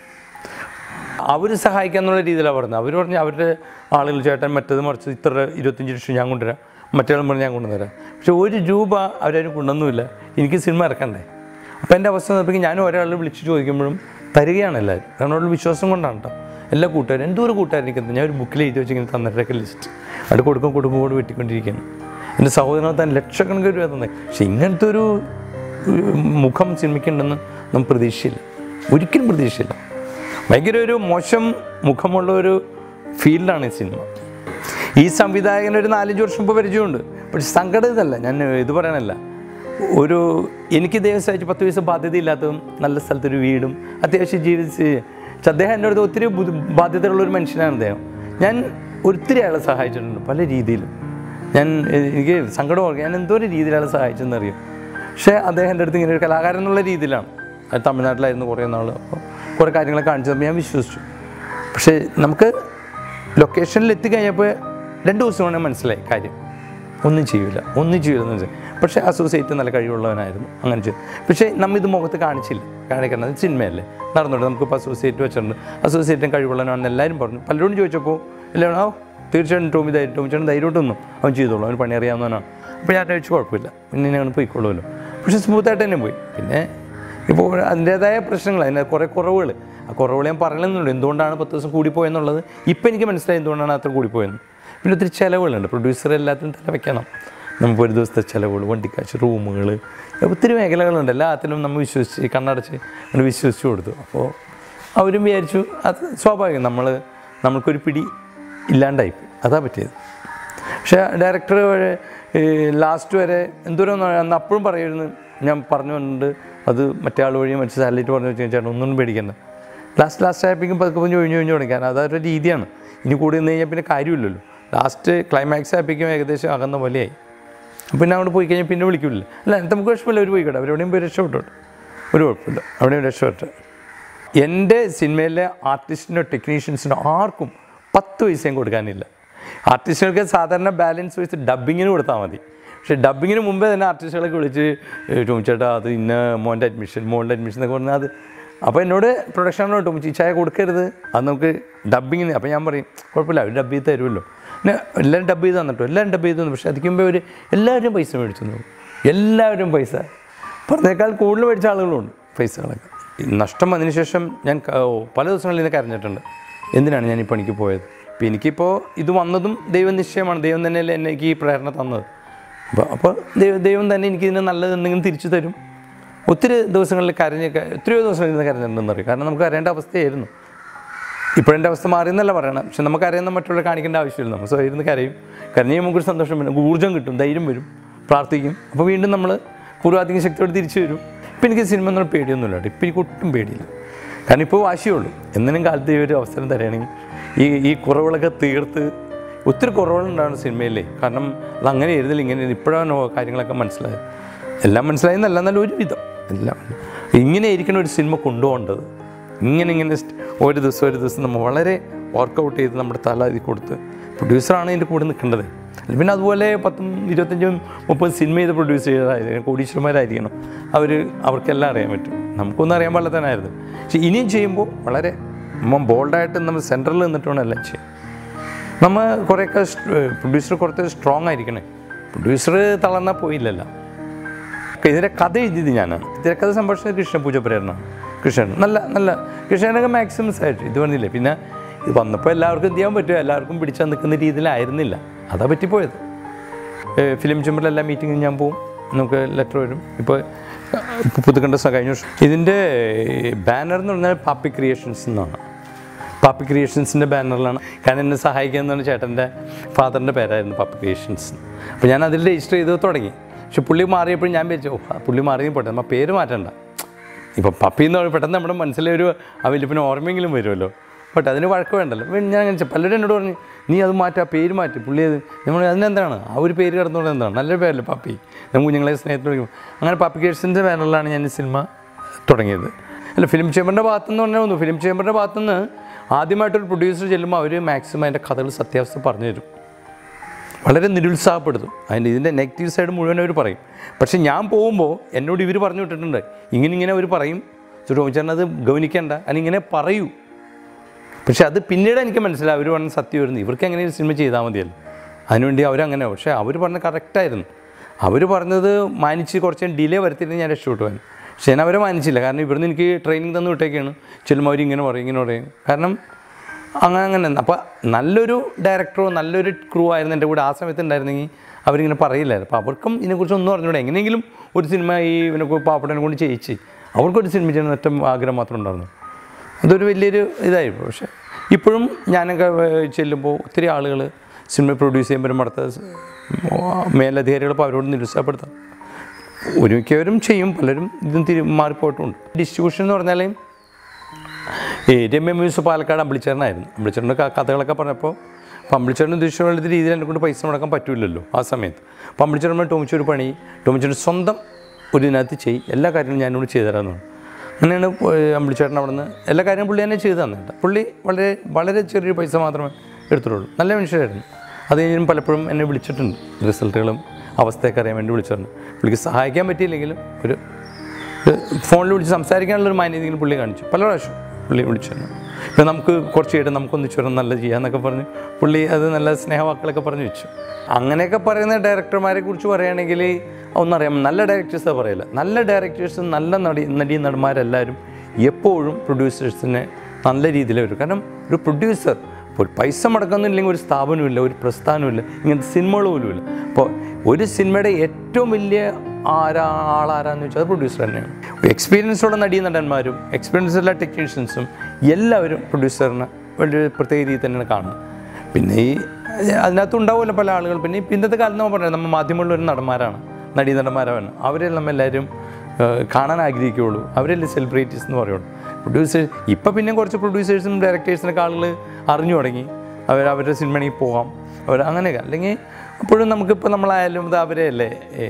അവർ സഹായിക്കാന്നുള്ള രീതിയിലാണ് പറഞ്ഞത് അവർ പറഞ്ഞ് അവരുടെ ആളുകൾ ചേട്ടൻ മറ്റേത് മറിച്ച് ഇത്ര ഇരുപത്തഞ്ച് ലക്ഷം ഞാൻ കൊണ്ടുവരാം മറ്റേ പറഞ്ഞ് ഞാൻ കൊണ്ടുവരാം പക്ഷെ ഒരു രൂപ അവരാരും കൊണ്ടൊന്നുമില്ല എനിക്ക് സിനിമ ഇറക്കണ്ടേ അപ്പോൾ എൻ്റെ അവസ്ഥ നോക്കി ഞാൻ ഒരാൾ വിളിച്ച് ചോദിക്കുമ്പോഴും തരികയാണ് എല്ലാവരും കാരണം അവരുടെ വിശ്വാസം കൊണ്ടാണ് കേട്ടോ എല്ലാ കൂട്ടുകാരും എന്തോ ഒരു കൂട്ടുകാരൻ എനിക്ക് തന്നെ ഞാൻ ഒരു ബുക്കിൽ എഴുതി വെച്ചിങ്ങനെ തന്നിട്ടൊക്കെ ലിസ്റ്റ് അത് കൊടുക്കും കൊടുക്കും കൂടെ വെട്ടിക്കൊണ്ടിരിക്കുകയാണ് എൻ്റെ സഹോദരനെ തന്നെ ലക്ഷക്കണക്കിന് രൂപ തന്നെ പക്ഷെ ഇങ്ങനത്തെ ഒരു ഒരു മുഖം സിനിമയ്ക്കുണ്ടെന്ന് നമ്മൾ പ്രതീക്ഷയില്ല ഒരിക്കലും പ്രതീക്ഷയില്ല ഭയങ്കര ഒരു മോശം മുഖമുള്ള ഒരു ഫീൽഡാണ് ഈ സിനിമ ഈ സംവിധായകന് ഒരു നാലഞ്ച് വർഷം മുമ്പ് പരിചയമുണ്ട് പക്ഷെ സങ്കടം ഇതല്ല ഞാൻ ഇത് പറയാനല്ല ഒരു എനിക്ക് ദൈവം സഹിച്ച് പത്ത് പൈസ ബാധ്യതയില്ലാത്തതും നല്ല സ്ഥലത്തൊരു വീടും അത്യാവശ്യം ജീവിച്ച് പക്ഷെ അദ്ദേഹം എൻ്റെ അടുത്ത് ഒത്തിരി ബുദ്ധി- ബാധ്യതയുള്ള ഒരു മനുഷ്യനാണ് അദ്ദേഹം ഞാൻ ഒത്തിരി അയാളെ സഹായിച്ചിട്ടുണ്ട് പല രീതിയിലും ഞാൻ എനിക്ക് സങ്കടം ഓർക്കുക ഞാൻ എന്തോ ഒരു രീതിയിലാണ് സഹായിച്ചതെന്ന് അറിയും പക്ഷേ അദ്ദേഹം എൻ്റെ അടുത്ത് ഇങ്ങനെ ഒരു കലാകാരൻ എന്നുള്ള രീതിയിലാണ് അത് തമിഴ്നാട്ടിലായിരുന്നു കുറേ നാൾ അപ്പോൾ കുറേ കാര്യങ്ങളൊക്കെ കാണിച്ചു തന്നപ്പോൾ ഞാൻ വിശ്വസിച്ചു പക്ഷേ നമുക്ക് ലൊക്കേഷനിൽ എത്തിക്കഴിഞ്ഞപ്പോൾ രണ്ട് ദിവസം കൊണ്ട് മനസ്സിലായി കാര്യം ഒന്നും ചെയ്യില്ല ഒന്നും ചെയ്യില്ലെന്ന് വെച്ചാൽ പക്ഷേ അസോസിയേറ്റ് നല്ല കഴിവുള്ളവനായിരുന്നു അങ്ങനെ ചെയ്തു പക്ഷേ നമ്മ ഇത് മുഖത്ത് കാണിച്ചില്ല കാണിക്കുന്നത് സിനിമയല്ലേ നടന്നോട്ടെ നമുക്കിപ്പോൾ അസോസിയേറ്റ് വെച്ചിട്ടുണ്ട് അസോസിയേറ്റും കഴിവുള്ളവനാണെന്ന് എല്ലാവരും പറഞ്ഞു പലരോടും ചോദിച്ചപ്പോൾ എല്ലാവരും ആ തീർച്ചയായിട്ടും ടോമി ധൈര്യം ടോമി ചേട്ടൻ ധൈര്യമായിട്ടൊന്നും അവൻ ചെയ്തോളൂ അവന് പണി അറിയാവുന്നവനാണ് അപ്പോൾ ഞാൻ കഴിച്ച് കുഴപ്പമില്ല പിന്നെ ഞാൻ പോയിക്കോളുമല്ലോ പക്ഷേ സ്മൂത്തായിട്ട് തന്നെ പോയി പിന്നെ ഇപ്പോൾ അതിൻ്റേതായ പ്രശ്നങ്ങൾ അതിൻ്റെ കുറേ കുറവുകൾ ആ കുറവുകൾ ഞാൻ പറയണമെന്നുള്ളൂ എന്തുകൊണ്ടാണ് പത്ത് ദിവസം കൂടിപ്പോയെന്നുള്ളത് ഇപ്പം എനിക്ക് മനസ്സിലായി എന്തുകൊണ്ടാണ് അത്ര കൂടിപ്പോയെന്ന് പിന്നെ ഒത്തിരി ചിലവുകളുണ്ട് പ്രൊഡ്യൂസർ എല്ലാത്തിനും തല വെക്കണം നമുക്ക് ഒരു ദിവസത്തെ ചിലവുകൾ വണ്ടിക്കാശ് റൂമുകൾ ഒത്തിരി മേഖലകളുണ്ട് എല്ലാത്തിലും നമ്മൾ വിശ്വസിച്ച് കണ്ണടച്ച് അങ്ങനെ വിശ്വസിച്ച് കൊടുത്തു അപ്പോൾ അവരും വിചാരിച്ചു അത് സ്വാഭാവികം നമ്മൾ നമ്മൾക്കൊരു പിടി ഇല്ലാണ്ടായിപ്പോയി അതാ പറ്റിയത് പക്ഷേ ഡയറക്ടർ ലാസ്റ്റ് വരെ എന്തോരം അന്ന് അപ്പോഴും പറയുമായിരുന്നു ഞാൻ പറഞ്ഞു വന്നിട്ടുണ്ട് അത് മറ്റേ ആൾ വഴി മറ്റേ സാറ്റലൈറ്റ് പറഞ്ഞു വെച്ചാൽ ചേട്ടൻ ഒന്നും പേടിക്കണ്ട ലാസ്റ്റ് ലാസ്റ്റ് ആയപ്പോഴേക്കും പതുക്കെ പൊഞ്ഞ് ഒഴിഞ്ഞു ഒഴിഞ്ഞു തുടങ്ങി കാരണം അതൊരു രീതിയാണ് ഇനി കൂടി നിന്ന് കഴിഞ്ഞാൽ പിന്നെ കാര്യമില്ലല്ലോ ലാസ്റ്റ് ക്ലൈമാക്സ് ആയപ്പോഴേക്കും ഏകദേശം അകന്ന പോലെയായി അപ്പോൾ പിന്നെ അവിടെ പോയി കഴിഞ്ഞാൽ പിന്നെ വിളിക്കില്ല അല്ല നമുക്ക് വിഷമമില്ല അവർ പോയിക്കോട്ടെ അവരെവിടെയും പോയി രക്ഷപ്പെട്ടോട്ടെ ഒരു കുഴപ്പമില്ല അവിടെയും രക്ഷപ്പെട്ടെ എൻ്റെ സിനിമയിലെ ആർട്ടിസ്റ്റിനോ ടെക്നീഷ്യൻസിനോ ആർക്കും പത്ത് പൈസയും കൊടുക്കാനില്ല ആർട്ടിസ്റ്റുകൾക്ക് സാധാരണ ബാലൻസ് വെച്ച് ഡബ്ബിങ്ങിന് കൊടുത്താൽ മതി പക്ഷേ ഡബ്ബിങ്ങിന് മുമ്പേ തന്നെ ആർട്ടിസ്റ്റുകളൊക്കെ വിളിച്ച് ടോമിച്ചേട്ടാ അത് ഇന്ന മോൻ്റെ അഡ്മിഷൻ മോളുടെ അഡ്മിഷൻ എന്നൊക്കെ പറഞ്ഞാൽ അത് അപ്പോൾ എന്നോട് പ്രൊഡക്ഷനോ ടോമിച്ചി ചായ കൊടുക്കരുത് അത് നമുക്ക് ഡബ്ബിങ്ങിന് അപ്പോൾ ഞാൻ പറയും കുഴപ്പമില്ല അവർ ഡബ് ചെയ്ത് തരുമല്ലോ പിന്നെ എല്ലാവരും ഡബ് ചെയ്ത് തന്നിട്ടോ എല്ലാവരും ഡബ് ചെയ്ത് തന്നു പക്ഷേ അതിന് മുമ്പേ അവർ എല്ലാവരും പൈസ മേടിച്ചു തന്നു എല്ലാവരും പൈസ പറഞ്ഞേക്കാൾ കൂടുതൽ മേടിച്ച ആളുകളുണ്ട് പൈസകളൊക്കെ ഈ നഷ്ടം വന്നതിന് ശേഷം ഞാൻ ക- ഓ, പല ദിവസങ്ങളിൽ നിന്ന് കരഞ്ഞിട്ടുണ്ട് എന്തിനാണ് ഞാൻ ഈ പണിക്ക് പോയത് ഇപ്പം എനിക്കിപ്പോൾ ഇത് വന്നതും ദൈവം നിശ്ചയമാണ് ദൈവം തന്നെയല്ലേ എന്നെ എനിക്ക് ഈ പ്രേരണ തന്നത് അപ്പോൾ അപ്പോൾ ദൈവം ദൈവം തന്നെ എനിക്ക് ഇതിന് നല്ലത് എന്തെങ്കിലും തിരിച്ചു തരും ഒത്തിരി ദിവസങ്ങളിൽ കരഞ്ഞ് ക- എത്രയോ ദിവസങ്ങളിൽ നിന്ന് കരഞ്ഞിട്ടുണ്ടെന്ന് അറിയാം കാരണം നമുക്ക് കരയേണ്ട അവസ്ഥയായിരുന്നു ഇപ്പോഴെൻ്റെ അവസ്ഥ മാറിയെന്നല്ല പറയണം പക്ഷെ നമുക്ക് അറിയുന്ന മറ്റുള്ള കാണിക്കേണ്ട ആവശ്യമില്ല നമ്മൾ സ്വയം ഇരുന്ന് കരയും കരഞ്ഞ് നമുക്കൊരു സന്തോഷം വരും ഊർജ്ജം കിട്ടും ധൈര്യം വരും പ്രാർത്ഥിക്കും അപ്പോൾ വീണ്ടും നമ്മൾ പൂർവാധിക ശക്തിയോട് തിരിച്ചു വരും ഇപ്പം എനിക്ക് സിനിമ എന്നുള്ള പേടിയൊന്നുമില്ല കേട്ടോ ഇപ്പം എനിക്ക് ഒട്ടും പേടിയില്ല കാരണം ഇപ്പോൾ വാശിയുള്ളൂ എന്തിനും കാലത്ത് ഈ ഒരു അവസരം തരികയാണെങ്കിൽ ഈ ഈ കുറവുകളൊക്കെ തീർത്ത് ഒത്തിരി കുറവുകളുണ്ടാണ് സിനിമയിലേ കാരണം അത് അങ്ങനെ ആയിരുന്നില്ല ഇങ്ങനെ ഇപ്പോഴാണ് കാര്യങ്ങളൊക്കെ മനസ്സിലായത് എല്ലാം മനസ്സിലായെന്നല്ല എന്നാലും ഒരുവിധം എല്ലാം ഇങ്ങനെ ആയിരിക്കണം ഒരു സിനിമ കൊണ്ടുപോകേണ്ടത് ഇങ്ങനെ ഇങ്ങനെ സ്റ്റ് ഒരു ദിവസം ഒരു ദിവസം നമ്മൾ വളരെ വർക്കൗട്ട് ചെയ്ത് നമ്മുടെ തല ഇതിൽ കൊടുത്ത് പ്രൊഡ്യൂസറാണ് ഇതിൻ്റെ കൂടെ നിൽക്കേണ്ടത് അല്ല പിന്നെ അതുപോലെ പത്തും ഇരുപത്തഞ്ചും മുപ്പത് സിനിമ ചെയ്ത് പ്രൊഡ്യൂസ് ചെയ്തതായിരിക്കും കോടീശ്വരന്മാരായിരിക്കണം അവർ അവർക്കെല്ലാം അറിയാൻ പറ്റും നമുക്കൊന്നും അറിയാൻ പാടില്ലാത്തനായിരുന്നു പക്ഷെ ഇനിയും ചെയ്യുമ്പോൾ വളരെ നമ്മൾ ബോൾഡായിട്ട് നമ്മൾ സെൻറ്ററിൽ നിന്നിട്ട് വേണം എല്ലാം ചെയ്യാൻ നമ്മൾ കുറേയൊക്കെ പ്രൊഡ്യൂസർ കുറച്ച് സ്ട്രോങ് ആയിരിക്കണേ പ്രൊഡ്യൂസർ തളർന്നാൽ പോയില്ലല്ലോ ഒക്കെ ഇതിൻ്റെ കഥ എഴുതിയത് ഞാനാണ് തിരക്കഥ സംഭാഷണ കൃഷ്ണ പൂജ പ്രേരണമാണ് കൃഷ്ണൻ നല്ല നല്ല കൃഷ്ണനൊക്കെ മാക്സിമം ആയിട്ട് ഇത് പറഞ്ഞില്ലേ പിന്നെ ഇത് വന്നപ്പോൾ എല്ലാവർക്കും എന്ത് ചെയ്യാൻ പറ്റുമോ എല്ലാവർക്കും പിടിച്ചാൽ നിൽക്കുന്ന രീതിയിലായിരുന്നില്ല അതാ പറ്റിപ്പോയത് ഫിലിം ചേമ്പറിൽ എല്ലാ മീറ്റിങ്ങിനും ഞാൻ പോവും നമുക്ക് ലെറ്റർ വരും ഇപ്പോൾ പുതുക്കണ്ട സ കഴിഞ്ഞ വർഷം ഇതിൻ്റെ ബാനർ എന്ന് പറഞ്ഞാൽ പാപ്പി ക്രിയേഷൻസ് എന്നാണ് പാപ്പി ക്രിയേഷൻസിൻ്റെ ബാനറിലാണ് കാരണം എന്നെ സഹായിക്കുന്നതാണ് ചേട്ടൻ്റെ ഫാദറിൻ്റെ പേരായിരുന്നു പാപ്പി ക്രിയേഷൻസ് അപ്പോൾ ഞാൻ അതിൽ രജിസ്റ്റർ ചെയ്ത് തുടങ്ങി പക്ഷെ പുള്ളി മാറിയപ്പോൾ ഞാൻ വിചാരിച്ചു ഓ ആ പുള്ളി മാറി പോട്ടെ നമ്മൾ പേര് മാറ്റണ്ട ഇപ്പോൾ പപ്പി എന്ന് പറയുമ്പോൾ പെട്ടെന്ന് നമ്മുടെ മനസ്സിലൊരു ആ വലിയപ്പിന് ഓർമ്മയെങ്കിലും വരുമല്ലോ ബട്ട് അതിന് വഴക്ക് വേണ്ടല്ലോ അപ്പോൾ ഞാൻ അങ്ങനെ ചെ- പലരും എന്നോട് പറഞ്ഞു നീ അത് മാറ്റി ആ പേര് മാറ്റി പുള്ളി അത് നമ്മൾ അതിനെന്താണ് ആ ഒരു പേര് കിടന്നുകൊണ്ട് എന്താണ് നല്ലൊരു പേരല്ലേ പപ്പി നമ്മൾ കുഞ്ഞുങ്ങളെ സ്നേഹത്തിൽ വിളിക്കും അങ്ങനെ പപ്പി കേഴ്സിൻ്റെ ബാനറിലാണ് ഞാൻ ഈ സിനിമ തുടങ്ങിയത് അല്ല ഫിലിം ചേമ്പറിൻ്റെ ഭാഗത്തുനിന്ന് പറഞ്ഞാൽ ഒന്ന് ഫിലിം ചേമ്പറിൻ്റെ ഭാഗത്തുനിന്ന് ആദ്യമായിട്ടൊരു പ്രൊഡ്യൂസർ ചെല്ലുമ്പോൾ അവർ മാക്സിമം അതിൻ്റെ കഥകൾ സത്യാവസ്ഥ പറഞ്ഞു തരും വളരെ നിരുത്സാഹപ്പെടുത്തും അതിൻ്റെ ഇതിൻ്റെ നെഗറ്റീവ് സൈഡ് മുഴുവൻ അവർ പറയും പക്ഷേ ഞാൻ പോകുമ്പോൾ എന്നോട് ഇവർ പറഞ്ഞു വിട്ടിട്ടുണ്ട് ഇങ്ങനെ ഇങ്ങനെ അവർ പറയും ടോമിച്ചേട്ടൻ അത് ഗവനിക്കേണ്ട അതിങ്ങനെ പറയൂ പക്ഷെ അത് പിന്നീട് എനിക്ക് മനസ്സിലായി അവർ പറഞ്ഞ സത്യം വരുന്നു ഇവർക്ക് എങ്ങനെ ഒരു സിനിമ ചെയ്താൽ മതിയല്ലോ അതിനുവേണ്ടി അവരങ്ങനെ പക്ഷേ അവർ പറഞ്ഞ കറക്റ്റായിരുന്നു അവർ പറഞ്ഞത് മാനിച്ച് കുറച്ച് ഡിലേ വരുത്തിയിട്ട് ഞാൻ രക്ഷപ്പെട്ടു പോകാൻ പക്ഷേ ഞാൻ അവരെ മാനിച്ചില്ല കാരണം ഇവിടുന്ന് എനിക്ക് ട്രെയിനിങ് തന്നു വിട്ടേക്കാണ് ചെല്ലുമ്പോൾ അവർ ഇങ്ങനെ പറയും ഇങ്ങനെ പറയും കാരണം അങ്ങനെ അങ്ങനെ അപ്പോൾ നല്ലൊരു ഡയറക്ടറോ നല്ലൊരു ക്രൂ ആയിരുന്നു എൻ്റെ കൂടെ ആ സമയത്ത് ഉണ്ടായിരുന്നെങ്കിൽ അവരിങ്ങനെ പറയില്ലായിരുന്നു അപ്പോൾ അവർക്കും ഇതിനെക്കുറിച്ച് ഒന്നും അറിഞ്ഞൂടെ എങ്ങനെയെങ്കിലും ഒരു സിനിമ ഈ ഇവനെ പാപ്പടനെ കൊണ്ട് ചെയ്യിച്ച് അവർക്കൊരു സിനിമ ചെയ്യണം ഒറ്റ ആഗ്രഹം മാത്രം ഉണ്ടായിരുന്നു അതൊരു വലിയൊരു ഇതായിരുന്നു പക്ഷേ ഇപ്പോഴും ഞാനൊക്കെ ഏഹ്, ചെല്ലുമ്പോൾ ഒത്തിരി ആളുകൾ സിനിമ പ്രൊഡ്യൂസ് ചെയ്യുമ്പോൾ അടുത്ത മേലധികാരികൾ ഇപ്പോൾ അവരോട് നിരുത്സാഹപ്പെടുത്താം ഒരു മിക്കവരും ചെയ്യും പലരും ഇതും തിരി മാറിപ്പോയിട്ടുണ്ട് ഡിസ്ട്രിബ്യൂഷൻ എന്ന് പറഞ്ഞാൽ ഈ രമ്യ മ്യൂസ് പാലക്കാട് അമ്പിളിച്ചേരനായിരുന്നു അമ്പിളിച്ചേരൻ്റെ കഥകളൊക്കെ പറഞ്ഞപ്പോൾ അപ്പോൾ അമ്പിളിച്ചേരൻ ഉദ്ദേശിച്ച രീതിയിൽ എന്നെ കൊണ്ട് പൈസ മുടക്കാൻ പറ്റില്ലല്ലോ ആ സമയത്ത് അപ്പോൾ അമ്പിളിച്ചേരൻ ടോമിച്ച ഒരു പണി ടോമിച്ചേരൻ സ്വന്തം ഒരു ഇതിനകത്ത് ചെയ്യും എല്ലാ കാര്യങ്ങളും ഞാനിവിടെ ചെയ്തു തരാമെന്നാണ് അങ്ങനെയാണ് അമ്പിളിച്ചേട്ടൻ അവിടെ നിന്ന് എല്ലാ കാര്യവും പുള്ളി തന്നെ ചെയ്തു തന്നെ കേട്ടോ പുള്ളി വളരെ വളരെ ചെറിയൊരു പൈസ മാത്രമേ എടുത്തിട്ടുള്ളൂ നല്ല മനുഷ്യരായിരുന്നു അത് കഴിഞ്ഞും പലപ്പോഴും എന്നെ വിളിച്ചിട്ടുണ്ട് റിസൾട്ടുകളും അവസ്ഥയൊക്കെ അറിയാൻ വേണ്ടി വിളിച്ചിട്ടുണ്ട് പുള്ളിക്ക് സഹായിക്കാൻ പറ്റിയില്ലെങ്കിലും ഒരു ഒരു ഫോണിൽ വിളിച്ച് സംസാരിക്കാനുള്ളൊരു മാന്യതെങ്കിലും പുള്ളി കാണിച്ചു പല പ്രാവശ്യം പുള്ളി വിളിച്ചിരുന്നു ഇപ്പം നമുക്ക് കുറച്ച് കഴിഞ്ഞിട്ട് നമുക്കൊന്നിച്ച് വരണം നല്ല ചെയ്യാന്നൊക്കെ പറഞ്ഞ് പുള്ളി അത് നല്ല സ്നേഹവാക്കുകളൊക്കെ പറഞ്ഞു വെച്ചു അങ്ങനെയൊക്കെ പറയുന്ന ഡയറക്ടർമാരെ കുറിച്ച് പറയുകയാണെങ്കിൽ ഒന്നും അറിയാം നല്ല ഡയറക്ടേഴ്സ് പറയില്ല നല്ല ഡയറക്ടേഴ്സും നല്ല നടി നടീ നടന്മാരെല്ലാവരും എപ്പോഴും പ്രൊഡ്യൂസേഴ്സിനെ നല്ല രീതിയിൽ വരും കാരണം ഒരു പ്രൊഡ്യൂസർ ഇപ്പോൾ ഒരു പൈസ മുടക്കുന്നില്ലെങ്കിൽ ഒരു സ്ഥാപനമില്ല ഒരു പ്രസ്ഥാനമില്ല ഇങ്ങനത്തെ സിനിമകൾ പോലുമില്ല അപ്പോൾ ഒരു സിനിമയുടെ ഏറ്റവും വലിയ ആരാ ആളാരാന്ന് വെച്ചാൽ അത് പ്രൊഡ്യൂസർ തന്നെയാണ് എക്സ്പീരിയൻസ് ഉള്ള നടീ നടന്മാരും എക്സ്പീരിയൻസ് ഉള്ള ടെക്നീഷ്യൻസും എല്ലാവരും പ്രൊഡ്യൂസറിനെ വലിയൊരു പ്രത്യേക രീതിയിൽ തന്നെയാണ് കാണുന്നത് പിന്നെ ഈ അതിനകത്ത് ഉണ്ടാവുമല്ലോ പല ആളുകൾ പിന്നെ ഈ ഇന്നത്തെ കാലത്ത് നമ്മൾ പറഞ്ഞത് നമ്മൾ മാധ്യമമുള്ള ഒരു നടന്മാരാണ് നടീ നടന്മാരാണ് അവരെ നമ്മൾ എല്ലാവരും ഏഹ്, കാണാൻ ആഗ്രഹിക്കുകയുള്ളൂ അവരല്ലേ സെലിബ്രിറ്റീസ് എന്ന് പറയുള്ളൂ പ്രൊഡ്യൂസേഴ്സ് ഇപ്പം പിന്നെ കുറച്ച് പ്രൊഡ്യൂസേഴ്സും ഡയറക്ടേഴ്സിനൊക്കെ ആളുകൾ അറിഞ്ഞു തുടങ്ങി അവർ അവരുടെ സിനിമയിൽ പോവാം അവർ അങ്ങനെയൊക്കെ അല്ലെങ്കിൽ അപ്പോഴും നമുക്കിപ്പോൾ നമ്മളായാലും ഇത് അവരെ അല്ലേ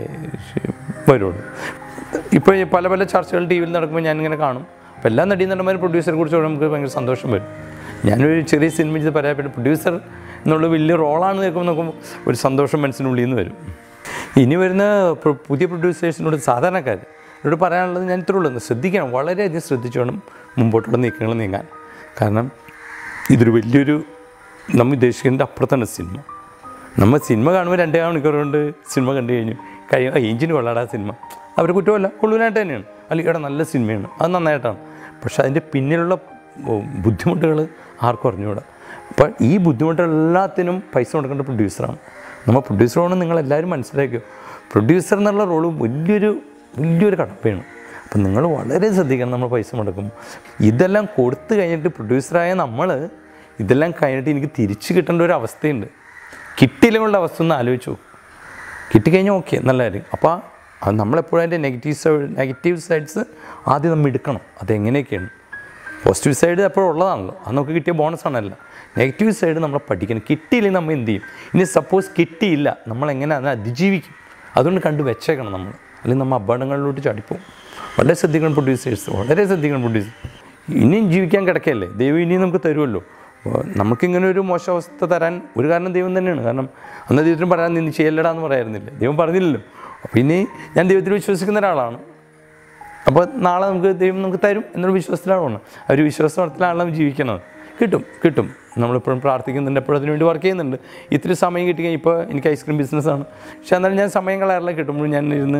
വരുള്ളൂ ഇപ്പോൾ ഈ പല പല ചർച്ചകൾ ടി വിയിൽ നടക്കുമ്പോൾ ഞാനിങ്ങനെ കാണും അപ്പോൾ എല്ലാ നടീ നടന്മാരും പ്രൊഡ്യൂസറെ കുറിച്ച് നമുക്ക് ഭയങ്കര സന്തോഷം വരും ഞാനൊരു ചെറിയ സിനിമ ചെയ്ത് പറയാൻ പ്രൊഡ്യൂസർ എന്നുള്ള വലിയ റോളാണ് നിൽക്കുമ്പോൾ നോക്കുമ്പോൾ ഒരു സന്തോഷം മനസ്സിനുള്ളിൽ നിന്ന് വരും ഇനി വരുന്ന പ്ര- പുതിയ പ്രൊഡ്യൂസേഴ്സിനോട് സാധാരണക്കാർ എന്നോട് പറയാനുള്ളത് ഞാൻ ഇത്രേ ഉള്ളൂ ശ്രദ്ധിക്കണം വളരെയധികം ശ്രദ്ധിച്ചു വേണം മുമ്പോട്ടുള്ള നീക്കങ്ങൾ നീങ്ങാൻ കാരണം ഇതൊരു വലിയൊരു നമ്മൾ ഉദ്ദേശിക്കുന്നതിൻ്റെ അപ്പുറത്താണ് സിനിമ നമ്മൾ സിനിമ കാണുമ്പോൾ രണ്ടേ മണിക്കൂർ കൊണ്ട് സിനിമ കണ്ടു കഴിഞ്ഞു കഴിയും ആ എഞ്ചിന് കൊള്ളാടാ സിനിമ അവർ കുറ്റമല്ല കൊള്ളൂനായിട്ട് തന്നെയാണ് അല്ലെങ്കിൽ ഇവിടെ നല്ല സിനിമയാണ് അത് നന്നായിട്ടാണ് പക്ഷെ അതിൻ്റെ പിന്നിലുള്ള ബുദ്ധിമുട്ടുകൾ ആർക്കും അറിഞ്ഞുകൂടാ അപ്പോൾ ഈ ബുദ്ധിമുട്ടെല്ലാത്തിനും പൈസ കൊടുക്കേണ്ട പ്രൊഡ്യൂസറാണ് നമ്മൾ പ്രൊഡ്യൂസറാണ് നിങ്ങളെല്ലാവരും മനസ്സിലാക്കിയോ പ്രൊഡ്യൂസർ എന്നുള്ള റോള് വലിയൊരു വലിയൊരു കടപ്പയാണ് അപ്പം നിങ്ങൾ വളരെ ശ്രദ്ധിക്കണം നമ്മൾ പൈസ മുടക്കും ഇതെല്ലാം കൊടുത്തു കഴിഞ്ഞിട്ട് പ്രൊഡ്യൂസറായ നമ്മൾ ഇതെല്ലാം കഴിഞ്ഞിട്ട് എനിക്ക് തിരിച്ചു കിട്ടേണ്ട ഒരു അവസ്ഥയുണ്ട് കിട്ടിയില്ലെങ്കിലുള്ള അവസ്ഥ ഒന്ന് ആലോചിച്ചു നോക്ക്. കിട്ടിക്കഴിഞ്ഞാൽ ഓക്കെ നല്ല കാര്യം അപ്പോൾ അത് നമ്മളെപ്പോഴും അതിൻ്റെ നെഗറ്റീവ് സൈഡ് നെഗറ്റീവ് സൈഡ്സ് ആദ്യം നമ്മൾ എടുക്കണം അതെങ്ങനെയൊക്കെയാണ് പോസിറ്റീവ് സൈഡ് എപ്പോഴും ഉള്ളതാണല്ലോ അത് നമുക്ക് കിട്ടിയ ബോണസ് ആണല്ലോ നെഗറ്റീവ് സൈഡ് നമ്മൾ പഠിക്കണം കിട്ടിയില്ലെങ്കിൽ നമ്മൾ എന്ത് ചെയ്യും ഇനി സപ്പോസ് കിട്ടിയില്ല നമ്മൾ എങ്ങനെ അതിനെ അതിജീവിക്കും അതുകൊണ്ട് കണ്ട് വെച്ചേക്കണം നമ്മൾ അല്ലെങ്കിൽ നമ്മൾ അപകടങ്ങളിലോട്ട് ചാടിപ്പോവും വളരെ ശ്രദ്ധിക്കണം പ്രൊഡ്യൂസേഴ്സ് വളരെ ശ്രദ്ധിക്കണം പ്രൊഡ്യൂസർ ഇനിയും ജീവിക്കാൻ കിടക്കല്ലേ ദൈവം ഇനിയും നമുക്ക് തരുമല്ലോ അപ്പോൾ നമുക്കിങ്ങനെ ഒരു മോശാവസ്ഥ തരാൻ ഒരു കാരണം ദൈവം തന്നെയാണ് കാരണം അന്ന് ദൈവത്തിന് പറയാൻ നിന്ന് ചെയ്യല്ലടാ എന്ന് പറയായിരുന്നില്ല ദൈവം പറഞ്ഞില്ലല്ലോ അപ്പോൾ ഇനി ഞാൻ ദൈവത്തിൽ വിശ്വസിക്കുന്ന ഒരാളാണ് അപ്പോൾ നാളെ നമുക്ക് ദൈവം നമുക്ക് തരും എന്നൊരു വിശ്വാസത്തിലാണ് പോകുന്നത് ആ ഒരു വിശ്വാസത്തിലാണ് നമ്മൾ ജീവിക്കുന്നത് കിട്ടും കിട്ടും നമ്മളിപ്പോഴും പ്രാർത്ഥിക്കുന്നുണ്ട് എപ്പോഴും അതിന് വേണ്ടി വർക്ക് ചെയ്യുന്നുണ്ട് ഇത്തിരി സമയം കിട്ടിക്കഴിഞ്ഞാൽ ഇപ്പോൾ എനിക്ക് ഐസ്ക്രീം ബിസിനസ്സാണ് പക്ഷേ എന്നാലും ഞാൻ സമയം കളയാറില്ല കിട്ടുമ്പോൾ ഞാൻ ഇരുന്ന്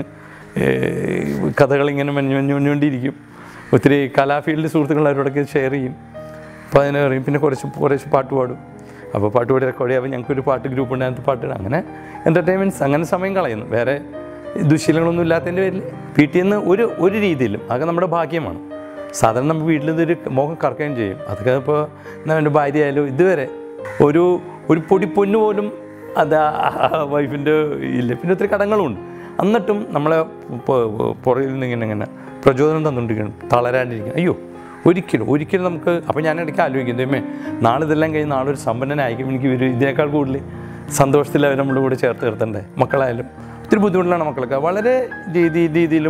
ഏഹ്, കഥകളിങ്ങനെ മഞ്ഞു മഞ്ഞു മഞ്ഞുകൊണ്ടിരിക്കും ഒത്തിരി കലാഫീൽഡ് സുഹൃത്തുക്കൾ അവരോടൊക്കെ ഷെയർ ചെയ്യും അപ്പോൾ അതിനെ പറയും പിന്നെ കുറച്ച് കുറച്ച് പാട്ട് പാടും അപ്പോൾ പാട്ട് പാടി റെക്കോർഡ് ചെയ്യാം ഞങ്ങൾക്കൊരു പാട്ട് ഗ്രൂപ്പ് ഉണ്ട് അതിനകത്ത് പാട്ട് ഇടാം അങ്ങനെ എൻ്റർടൈൻമെൻറ്റ്സ് അങ്ങനെ സമയം കളയുന്നു വേറെ ദുശീലങ്ങളൊന്നും ഇല്ലാത്തതിൻ്റെ പേരിൽ വീട്ടിൽ നിന്ന് ഒരു ഒരു രീതിയിലും അതൊക്കെ നമ്മുടെ ഭാഗ്യമാണ് സാധാരണ നമ്മൾ വീട്ടിൽ ഇതൊരു മുഖം കറക്കുകയും ചെയ്യും അതൊക്കെ ഇപ്പോൾ എന്താ എൻ്റെ ഭാര്യ ആയാലും ഇതുവരെ ഒരു ഒരു പൊടി പൊന്നു പോലും അത് വൈഫിൻ്റെ ഇല്ല പിന്നെ ഒത്തിരി കടങ്ങളുമുണ്ട് എന്നിട്ടും നമ്മളെ പൊ- പൊ- പുറകിൽ നിന്ന് ഇങ്ങനെ ഇങ്ങനെ പ്രചോദനം തന്നുകൊണ്ടിരിക്കണം തളരാണ്ടിരിക്കണം അയ്യോ ഒരിക്കലും ഒരിക്കലും നമുക്ക് അപ്പോൾ ഞാൻ ഇടയ്ക്ക് ആലോചിക്കും ദൈവമേ നാളെ ഇതെല്ലാം കഴിഞ്ഞ് നാളെ ഒരു സമ്പന്നനായിരിക്കും എനിക്ക് ഒരു ഇതിനേക്കാൾ കൂടുതൽ സന്തോഷത്തിൽ അവർ നമ്മുടെ കൂടെ ചേർത്ത് നിർത്തണ്ടേ മക്കളായാലും ഒത്തിരി ബുദ്ധിമുട്ടിലാണ് മക്കളൊക്കെ വളരെ രീതി രീതിയിലും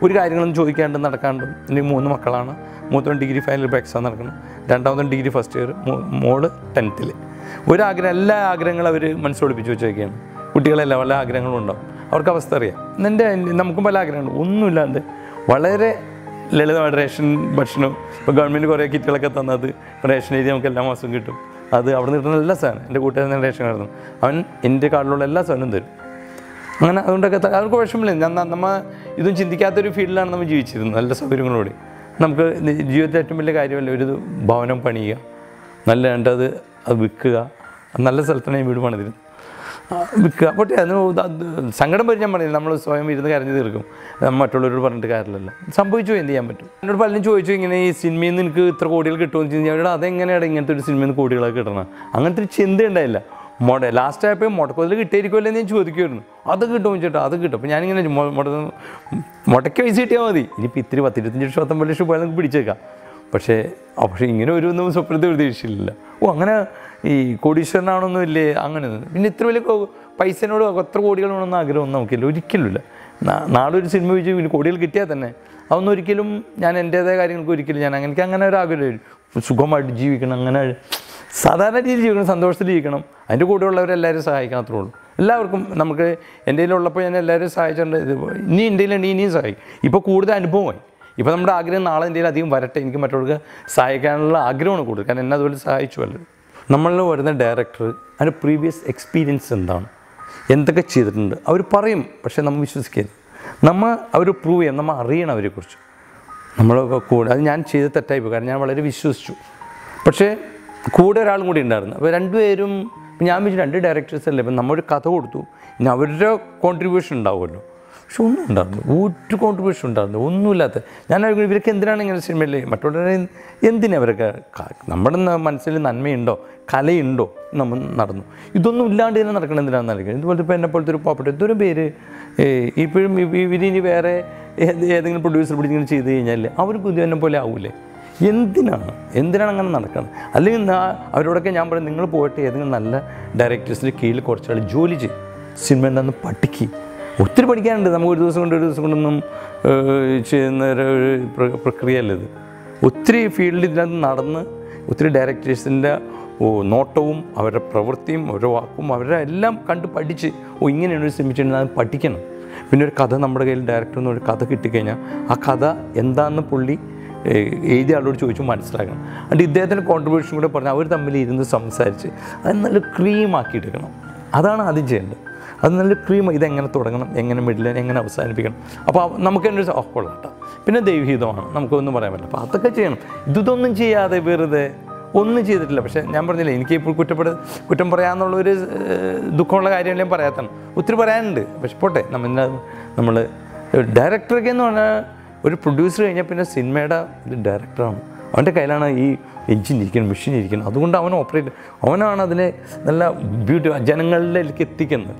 ഒരു കാര്യങ്ങളും ചോദിക്കാണ്ട് നടക്കാണ്ട് എനിക്ക് മൂന്ന് മക്കളാണ് മൂത്തവൻ ഡിഗ്രി ഫൈനൽ ഇപ്പോൾ എക്സാം നടക്കണം രണ്ടാമതും ഡിഗ്രി ഫസ്റ്റ് ഇയർ മോള് ടെൻത്തിൽ ഒരാഗ്രഹം എല്ലാ ആഗ്രഹങ്ങളും അവർ മനസ്സൊളിപ്പിച്ച് വെച്ചേക്കാണ് കുട്ടികളെല്ലാം പല ആഗ്രഹങ്ങളും ഉണ്ടാവും അവർക്ക് അവസ്ഥ അറിയാം എൻ്റെ നമുക്കും പല ആഗ്രഹങ്ങളുണ്ട് ഒന്നുമില്ലാണ്ട് വളരെ ലളിതമായിട്ട് റേഷൻ ഭക്ഷണം ഇപ്പോൾ ഗവൺമെൻറ് കുറേ കിറ്റുകളൊക്കെ തന്നത് റേഷൻ എഴുതി നമുക്ക് എല്ലാ മാസവും കിട്ടും അത് അവിടെ നിന്ന് കിട്ടുന്ന എല്ലാ സാധനം എൻ്റെ കൂട്ടുകാരൻ റേഷൻ കാർഡ് അവൻ എൻ്റെ കാർഡിലുള്ള എല്ലാ സാധനവും തരും അങ്ങനെ അതുകൊണ്ടൊക്കെ ത- അവർക്ക് വിഷമില്ല ഞാൻ നമ്മ ഇതും ചിന്തിക്കാത്തൊരു ഫീൽഡിലാണ് നമ്മൾ ജീവിച്ചിരുന്നത് നല്ല സൗകര്യങ്ങളോടെ നമുക്ക് നി- ജീവിതത്തിൽ ഏറ്റവും വലിയ കാര്യമല്ല ഒരു ഇത് ഭവനം പണിയുക നല്ല അത് അത് വിൽക്കുക നല്ല സ്ഥലത്താണ് ഞാൻ വീട് പണിതിരുന്നത് ആ, വിൽക്കുക പോട്ടെ അതിന് ഉദ- അത് സങ്കടം വരും ഞാൻ പറഞ്ഞില്ല നമ്മൾ സ്വയം ഇരുന്ന് കരഞ്ഞു തീർക്കും അത് മറ്റുള്ളവരോട് പറഞ്ഞിട്ട് കാര്യമില്ലല്ലോ സംഭവിച്ചു എന്ത് ചെയ്യാൻ പറ്റും എന്നോട് പലരും ചോദിച്ചു ഇങ്ങനെ ഈ സിനിമയിൽ നിന്ന് എനിക്ക് ഇത്ര കോടികൾ കിട്ടുമെന്ന് വെച്ച് കഴിഞ്ഞാൽ അവരോട് അതെങ്ങനെയാണ് ഇങ്ങനത്തെ ഒരു സിനിമയിൽ നിന്ന് കോടികളൊക്കെ കിട്ടണം അങ്ങനത്തെ ഒരു ചിന്ത ഉണ്ടായില്ല മൊട ലാസ്റ്റ് ആയപ്പോൾ മുടക്കത്തിൽ കിട്ടിയിരിക്കുമല്ലോ എന്ന് ഞാൻ ചോദിക്കുമായിരുന്നു അത് കിട്ടുമോ ചേട്ടാ അത് കിട്ടും അപ്പോൾ ഞാനിങ്ങനെ മൊ- മുട മുടക്കി പൈസ കിട്ടിയാൽ മതി ഇനിയിപ്പോൾ ഇത്തിരി പത്തിരുപത്തഞ്ച് ലക്ഷം പത്തൊമ്പത് ലക്ഷം പോയാൽ നമുക്ക് പിടിച്ചേക്കാം പക്ഷേ ആ, പക്ഷേ ഇങ്ങനെ ഒരു ഒന്നും സ്വപ്നത്തിൽ പ്രതീക്ഷിച്ചില്ല ഓ അങ്ങനെ ഈ കോടീശ്വരനാണൊന്നും ഇല്ലേ അങ്ങനെ ഒന്നും. പിന്നെ ഇത്ര വലിയ കോ- പൈസനോട് എത്ര കോടികൾ വേണമെന്ന് ആഗ്രഹമൊന്നും നമുക്കില്ല ഒരിക്കലുമില്ല നാ- നാളെ ഒരു സിനിമ വെച്ച് പിന്നെ കോടികൾ കിട്ടിയാൽ തന്നെ അതൊന്നും ഒരിക്കലും ഞാൻ എൻ്റേതായ കാര്യങ്ങൾക്ക് ഒരിക്കലും ഞാൻ എനിക്ക് അങ്ങനെ ഒരു ആഗ്രഹം സുഖമായിട്ട് ജീവിക്കണം അങ്ങനെ സാധാരണ രീതിയിൽ ജീവിക്കണം സന്തോഷത്തിൽ ജീവിക്കണം അതിൻ്റെ കൂടെ ഉള്ളവരെല്ലാവരും സഹായിക്കണം അത്രേ ഉള്ളൂ എല്ലാവർക്കും നമുക്ക് എൻ്റെ കയ്യിലുള്ളപ്പോൾ ഞാൻ എല്ലാവരും സഹായിച്ചിട്ടുണ്ട് ഇത് ഇനി എൻ്റെ കയ്യിലുണ്ട് ഇനിയും സഹായിക്കും ഇപ്പോൾ കൂടുതൽ അനുഭവമായി ഇപ്പോൾ നമ്മുടെ ആഗ്രഹം നാളെ എൻ്റെ കയ്യിൽ അധികം വരട്ടെ എനിക്ക് മറ്റുള്ളവർക്ക് സഹായിക്കാനുള്ള ആഗ്രഹമാണ് കൂടുതൽ കാരണം എന്നെ അതുപോലെ സഹായിച്ചു പലരും നമ്മളിൽ വരുന്ന ഡയറക്ടർ അതിൻ്റെ പ്രീവിയസ് എക്സ്പീരിയൻസ് എന്താണ് എന്തൊക്കെ ചെയ്തിട്ടുണ്ട് അവർ പറയും പക്ഷേ നമ്മൾ വിശ്വസിക്കരുത് നമ്മൾ അവർ പ്രൂവ് ചെയ്യണം നമ്മൾ അറിയണം അവരെക്കുറിച്ച് നമ്മളൊക്കെ കൂടെ അത് ഞാൻ ചെയ്ത് തെറ്റായിപ്പോയി കാരണം ഞാൻ വളരെ വിശ്വസിച്ചു പക്ഷേ കൂടെ ഒരാളും കൂടി ഉണ്ടായിരുന്നു അപ്പോൾ രണ്ടുപേരും ഇപ്പം ഞാൻ വിളിച്ചു രണ്ട് ഡയറക്ടേഴ്സ് അല്ലേ ഇപ്പം നമ്മൊരു കഥ കൊടുത്തു ഇനി അവരുടെ കോൺട്രിബ്യൂഷൻ ഉണ്ടാവുമല്ലോ പക്ഷെ ഒന്നും ഉണ്ടായിരുന്നു ഒരു കോൺട്രിബ്യൂഷൻ ഉണ്ടായിരുന്നു ഒന്നുമില്ലാത്ത ഞാൻ ആലോചിക്കും, ഇവരൊക്കെ എന്തിനാണ് ഇങ്ങനെ സിനിമയിൽ മറ്റുള്ളവരെ എന്തിനാ അവരൊക്കെ ക- നമ്മുടെ ന- മനസ്സിൽ നന്മയുണ്ടോ കലയുണ്ടോ നമ്മൾ നടന്നു ഇതൊന്നും ഇല്ലാണ്ട് തന്നെ നടക്കണം എന്തിനാണെന്ന് അറിയിക്കുക ഇതുപോലത്തെ ഇപ്പോൾ എന്നെ പോലത്തെ ഒരു പാപ്പട്ട് എന്തോരം പേര് ഏ, ഇപ്പോഴും ഇവരിനി വേറെ ഏത് ഏതെങ്കിലും പ്രൊഡ്യൂസർ പിടിച്ചിങ്ങനെ ചെയ്ത് കഴിഞ്ഞാൽ അവർ പുതിയ എന്നെ പോലെ ആവൂലേ എന്തിനാണ് എന്തിനാണ് അങ്ങനെ നടക്കുന്നത് അല്ലെങ്കിൽ നാ- അവരോടൊക്കെ ഞാൻ പറയും നിങ്ങൾ പോയിട്ട് ഏതെങ്കിലും നല്ല ഡയറക്ടേഴ്സിൻ്റെ കീഴിൽ കുറച്ചാൾ ജോലി ചെയ്യും സിനിമ എന്താണെന്ന് പഠിക്കുക ഒത്തിരി പഠിക്കാനുണ്ട് നമുക്ക് ഒരു ദിവസം കൊണ്ട് ഒരു ദിവസം കൊണ്ടൊന്നും ഏഹ്, ചെയ്യുന്ന ഒരു ഒരു പ്ര- പ്രക്രിയയല്ല ഇത് ഒത്തിരി ഫീൽഡിൽ ഇതിനകത്ത് നടന്ന് ഒത്തിരി ഡയറക്ടേഴ്സിൻ്റെ നോട്ടവും അവരുടെ പ്രവൃത്തിയും അവരുടെ വാക്കും അവരുടെ എല്ലാം കണ്ട് പഠിച്ച് ഓ ഇങ്ങനെയാണ് ഒരു ശ്രമിച്ചിട്ടുണ്ടെങ്കിൽ അത് പഠിക്കണം പിന്നെ ഒരു കഥ നമ്മുടെ കയ്യിൽ ഡയറക്ടർ എന്നൊരു കഥ കിട്ടിക്കഴിഞ്ഞാൽ ആ കഥ എന്താണെന്ന് പുള്ളി ഏഹ്, എഴുതിയ ആളോട് ചോദിച്ചു മനസ്സിലാക്കണം അതുകൊണ്ട് ഇദ്ദേഹത്തിൻ്റെ കോൺട്രിബ്യൂഷൻ കൂടെ പറഞ്ഞാൽ അവർ തമ്മിൽ ഇരുന്ന് സംസാരിച്ച് അത് നല്ല ക്രീമാക്കി എടുക്കണം അതാണ് ആദ്യം ചെയ്യേണ്ടത് അത് നല്ല ക്രീം ഇതെങ്ങനെ തുടങ്ങണം എങ്ങനെ മിഡിൽ എങ്ങനെ അവസാനിപ്പിക്കണം അപ്പോൾ അവ- നമുക്ക് തന്നെ ഒരു ഓ കൊള്ളാട്ടോ പിന്നെ ദൈവഹിതമാണ് നമുക്കൊന്നും പറയാൻ പറ്റില്ല അപ്പോൾ അതൊക്കെ ചെയ്യണം ഇതൊന്നും ചെയ്യാതെ വെറുതെ ഒന്നും ചെയ്തിട്ടില്ല പക്ഷേ ഞാൻ പറഞ്ഞില്ല എനിക്ക് ഇപ്പോൾ കുറ്റപ്പെട് കുറ്റം പറയാമെന്നുള്ളൊരു ഏഹ്, ദുഃഖമുള്ള കാര്യം ഞാൻ പറയാത്താണ് ഒത്തിരി പറയാനുണ്ട് പക്ഷെ പോട്ടെ നമ്മൾ നമ്മൾ ഡയറക്ടറൊക്കെ എന്ന് പറഞ്ഞാൽ ഒരു പ്രൊഡ്യൂസർ കഴിഞ്ഞാൽ പിന്നെ സിനിമയുടെ ഒരു ഡയറക്ടറാണ് അവൻ്റെ കയ്യിലാണ് ഈ എഞ്ചിൻ ഇരിക്കുന്നത് മെഷീൻ ഇരിക്കുന്നത് അതുകൊണ്ട് അവൻ ഓപ്പറേറ്റ് അവനാണ് അതിനെ നല്ല ബ്യൂട്ടി ജനങ്ങളിലേക്ക് എത്തിക്കുന്നത്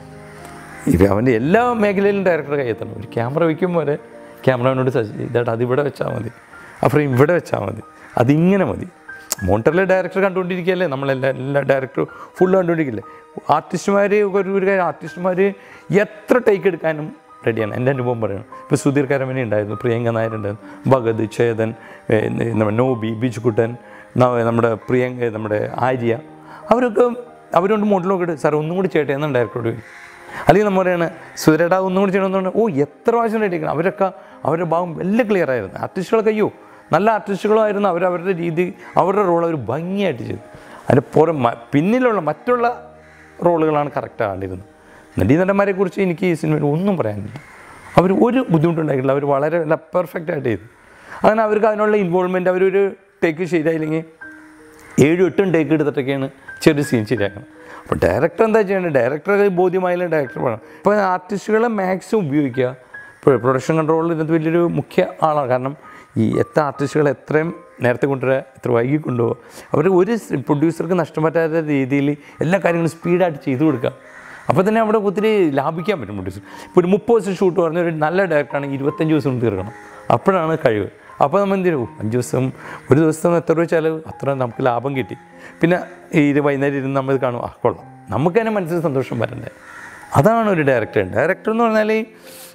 ഇപ്പം അവൻ്റെ എല്ലാ മേഖലയിലും ഡയറക്ടർ കയ്യെത്തണം ഒരു ക്യാമറ വയ്ക്കുമ്പോൾ വരെ ക്യാമറമാനോട് സജി ഇതായിട്ട് അതിവിടെ വെച്ചാൽ മതി ആ ഫ്രെയിം ഇവിടെ വെച്ചാൽ മതി അതിങ്ങനെ മതി മോണ്ടറിലെ ഡയറക്ടർ കണ്ടുകൊണ്ടിരിക്കുകയല്ലേ നമ്മളെല്ലാ എല്ലാ ഡയറക്ടറും ഫുള്ള് കണ്ടുകൊണ്ടിരിക്കില്ലേ ആർട്ടിസ്റ്റുമാർ ഒരു ഒരു കാര്യം ആർട്ടിസ്റ്റുമാർ എത്ര ടേക്ക് എടുക്കാനും റെഡിയാണ് എൻ്റെ അനുഭവം പറയണം ഇപ്പോൾ സുധീർ കരമനി ഉണ്ടായിരുന്നു പ്രിയങ്ക നായർ ഉണ്ടായിരുന്നു ഭഗത് ചേതൻ ഏ, നമ്മുടെ നോബി ബിജുക്കുട്ടൻ ന- നമ്മുടെ പ്രിയങ്ക നമ്മുടെ ആര്യ അവരൊക്കെ അവരോട് മോഡൽ നോക്കിയിട്ട് സാർ ഒന്നും കൂടി ചേട്ടേ എന്ന് ഡയറക്ടറോട് ചോദിക്കും അല്ലെങ്കിൽ നമ്മൾ പറയാണ് സുരേടാ ഒന്നും കൂടി ചെയ്യണമെന്ന് ഓ എത്ര പ്രാവശ്യം റെഡിക്കണം അവരൊക്കെ അവരുടെ ഭാഗം എല്ലാം ക്ലിയർ ആയിരുന്നു ആർട്ടിസ്റ്റുകളൊക്കെ അയ്യോ നല്ല ആർട്ടിസ്റ്റുകളായിരുന്നു അവരവരുടെ രീതി അവരുടെ റോൾ അവർ ഭംഗിയായിട്ട് ചെയ്തു അതിൻ്റെ പുറം മ- പിന്നിലുള്ള മറ്റുള്ള റോളുകളാണ് കറക്റ്റ് ആണ്ടിരുന്നത് നടീനടന്മാരെ കുറിച്ച് എനിക്ക് ഈ സിനിമയിൽ ഒന്നും പറയാനില്ല അവർ ഒരു ബുദ്ധിമുട്ടുണ്ടായിട്ടില്ല അവർ വളരെ നല്ല പെർഫെക്റ്റ് ആയിട്ട് ചെയ്തു അങ്ങനെ അവർക്ക് അതിനുള്ള ഇൻവോൾവ്മെൻറ്റ് അവരൊരു ടേക്ക് ശരിയായില്ലെങ്കിൽ ഏഴും എട്ടും ടേക്ക് എടുത്തിട്ടൊക്കെയാണ് ചെറിയ സീൻ ശരിയാക്കണം അപ്പോൾ ഡയറക്ടർ എന്താ ചെയ്യേണ്ടത് ഡയറക്ടർ ബോധ്യമായാലും ഡയറക്ടർ വേണം അപ്പോൾ ആർട്ടിസ്റ്റുകളെ മാക്സിമം ഉപയോഗിക്കുക ഇപ്പോൾ പ്രൊഡക്ഷൻ കൺട്രോളിൽ ഇതിനകത്ത് വലിയൊരു മുഖ്യ ആളാണ് കാരണം ഈ എത്ര ആർട്ടിസ്റ്റുകൾ എത്രയും നേരത്തെ കൊണ്ടുവരിക എത്ര വൈകി കൊണ്ടുപോകുക അവർ ഒരു പ്രൊഡ്യൂസർക്ക് നഷ്ടം പറ്റാത്ത രീതിയിൽ എല്ലാ കാര്യങ്ങളും സ്പീഡായിട്ട് ചെയ്തു കൊടുക്കുക അപ്പോൾ തന്നെ അവിടെ ഒത്തിരി ലാഭിക്കാൻ പറ്റും പ്രൊഡ്യൂസർ ഇപ്പോൾ ഒരു മുപ്പത് ദിവസം ഷൂട്ട് പറഞ്ഞ ഒരു നല്ല ഡയറക്ടറാണെങ്കിൽ ഇരുപത്തഞ്ച് ദിവസം കൊണ്ട് തീർക്കണം അപ്പോഴാണ് കഴിവ് അപ്പോൾ നമ്മൾ എന്ത് ചെയ്യും അഞ്ച് ദിവസം ഒരു ദിവസം എത്ര രൂപ ചിലവ് അത്ര നമുക്ക് ലാഭം കിട്ടി പിന്നെ ഈ ഇത് വൈകുന്നേരം ഇരുന്ന് നമ്മൾ ഇത് കാണും ആ കൊള്ളാം നമുക്ക് തന്നെ മനസ്സിൽ സന്തോഷം വരണ്ടേ അതാണ് ഒരു ഡയറക്ടർ ഡയറക്ടർ എന്ന് പറഞ്ഞാൽ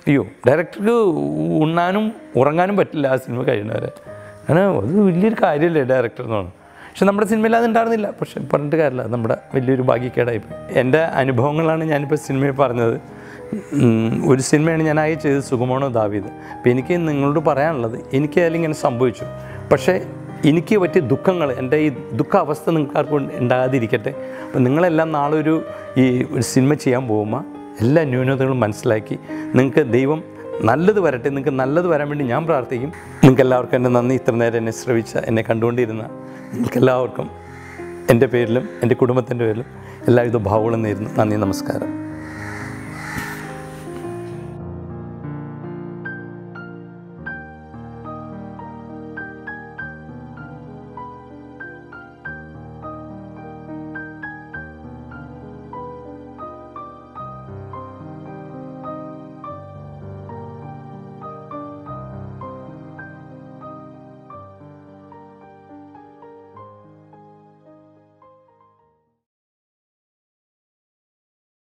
അയ്യോ ഡയറക്ടർക്ക് ഉണ്ണാനും ഉറങ്ങാനും പറ്റില്ല ആ സിനിമ കഴിയുന്നവരെ അങ്ങനെ അത് വലിയൊരു കാര്യമല്ലേ ഡയറക്ടർ എന്ന് പറഞ്ഞു പക്ഷെ നമ്മുടെ സിനിമയിൽ അത് ഉണ്ടായിരുന്നില്ല പക്ഷെ പറഞ്ഞിട്ട് കാര്യമില്ല അത് നമ്മുടെ വലിയൊരു ഭാഗ്യക്കേടായിപ്പോയി എൻ്റെ അനുഭവങ്ങളാണ് ഞാനിപ്പോൾ സിനിമയിൽ പറഞ്ഞത് ഉം, ഒരു സിനിമയാണ് ഞാൻ ആയി ചെയ്തത് സുഗമോണോ ദാവീദ് അപ്പോൾ എനിക്ക് നിങ്ങളോട് പറയാനുള്ളത് എനിക്ക് അതിൽ ഇങ്ങനെ സംഭവിച്ചു പക്ഷേ എനിക്ക് പറ്റിയ ദുഃഖങ്ങൾ എൻ്റെ ഈ ദുഃഖാവസ്ഥ നിങ്ങൾക്ക് ആർക്കും ഉണ്ടാകാതിരിക്കട്ടെ അപ്പോൾ നിങ്ങളെല്ലാം നാളെ ഒരു ഈ ഒരു സിനിമ ചെയ്യാൻ പോകുമ്പോൾ എല്ലാ ന്യൂനതകളും മനസ്സിലാക്കി നിങ്ങൾക്ക് ദൈവം നല്ലത് വരട്ടെ നിങ്ങൾക്ക് നല്ലത് വരാൻ വേണ്ടി ഞാൻ പ്രാർത്ഥിക്കും നിങ്ങൾക്ക് എല്ലാവർക്കും എൻ്റെ നന്ദി ഇത്ര നേരം എന്നെ ശ്രവിച്ച എന്നെ കണ്ടുകൊണ്ടിരുന്ന നിങ്ങൾക്കെല്ലാവർക്കും എൻ്റെ പേരിലും എൻ്റെ കുടുംബത്തിൻ്റെ പേരിലും എല്ലാവിധ ഭാവങ്ങളും നേരുന്നു നന്ദി നമസ്കാരം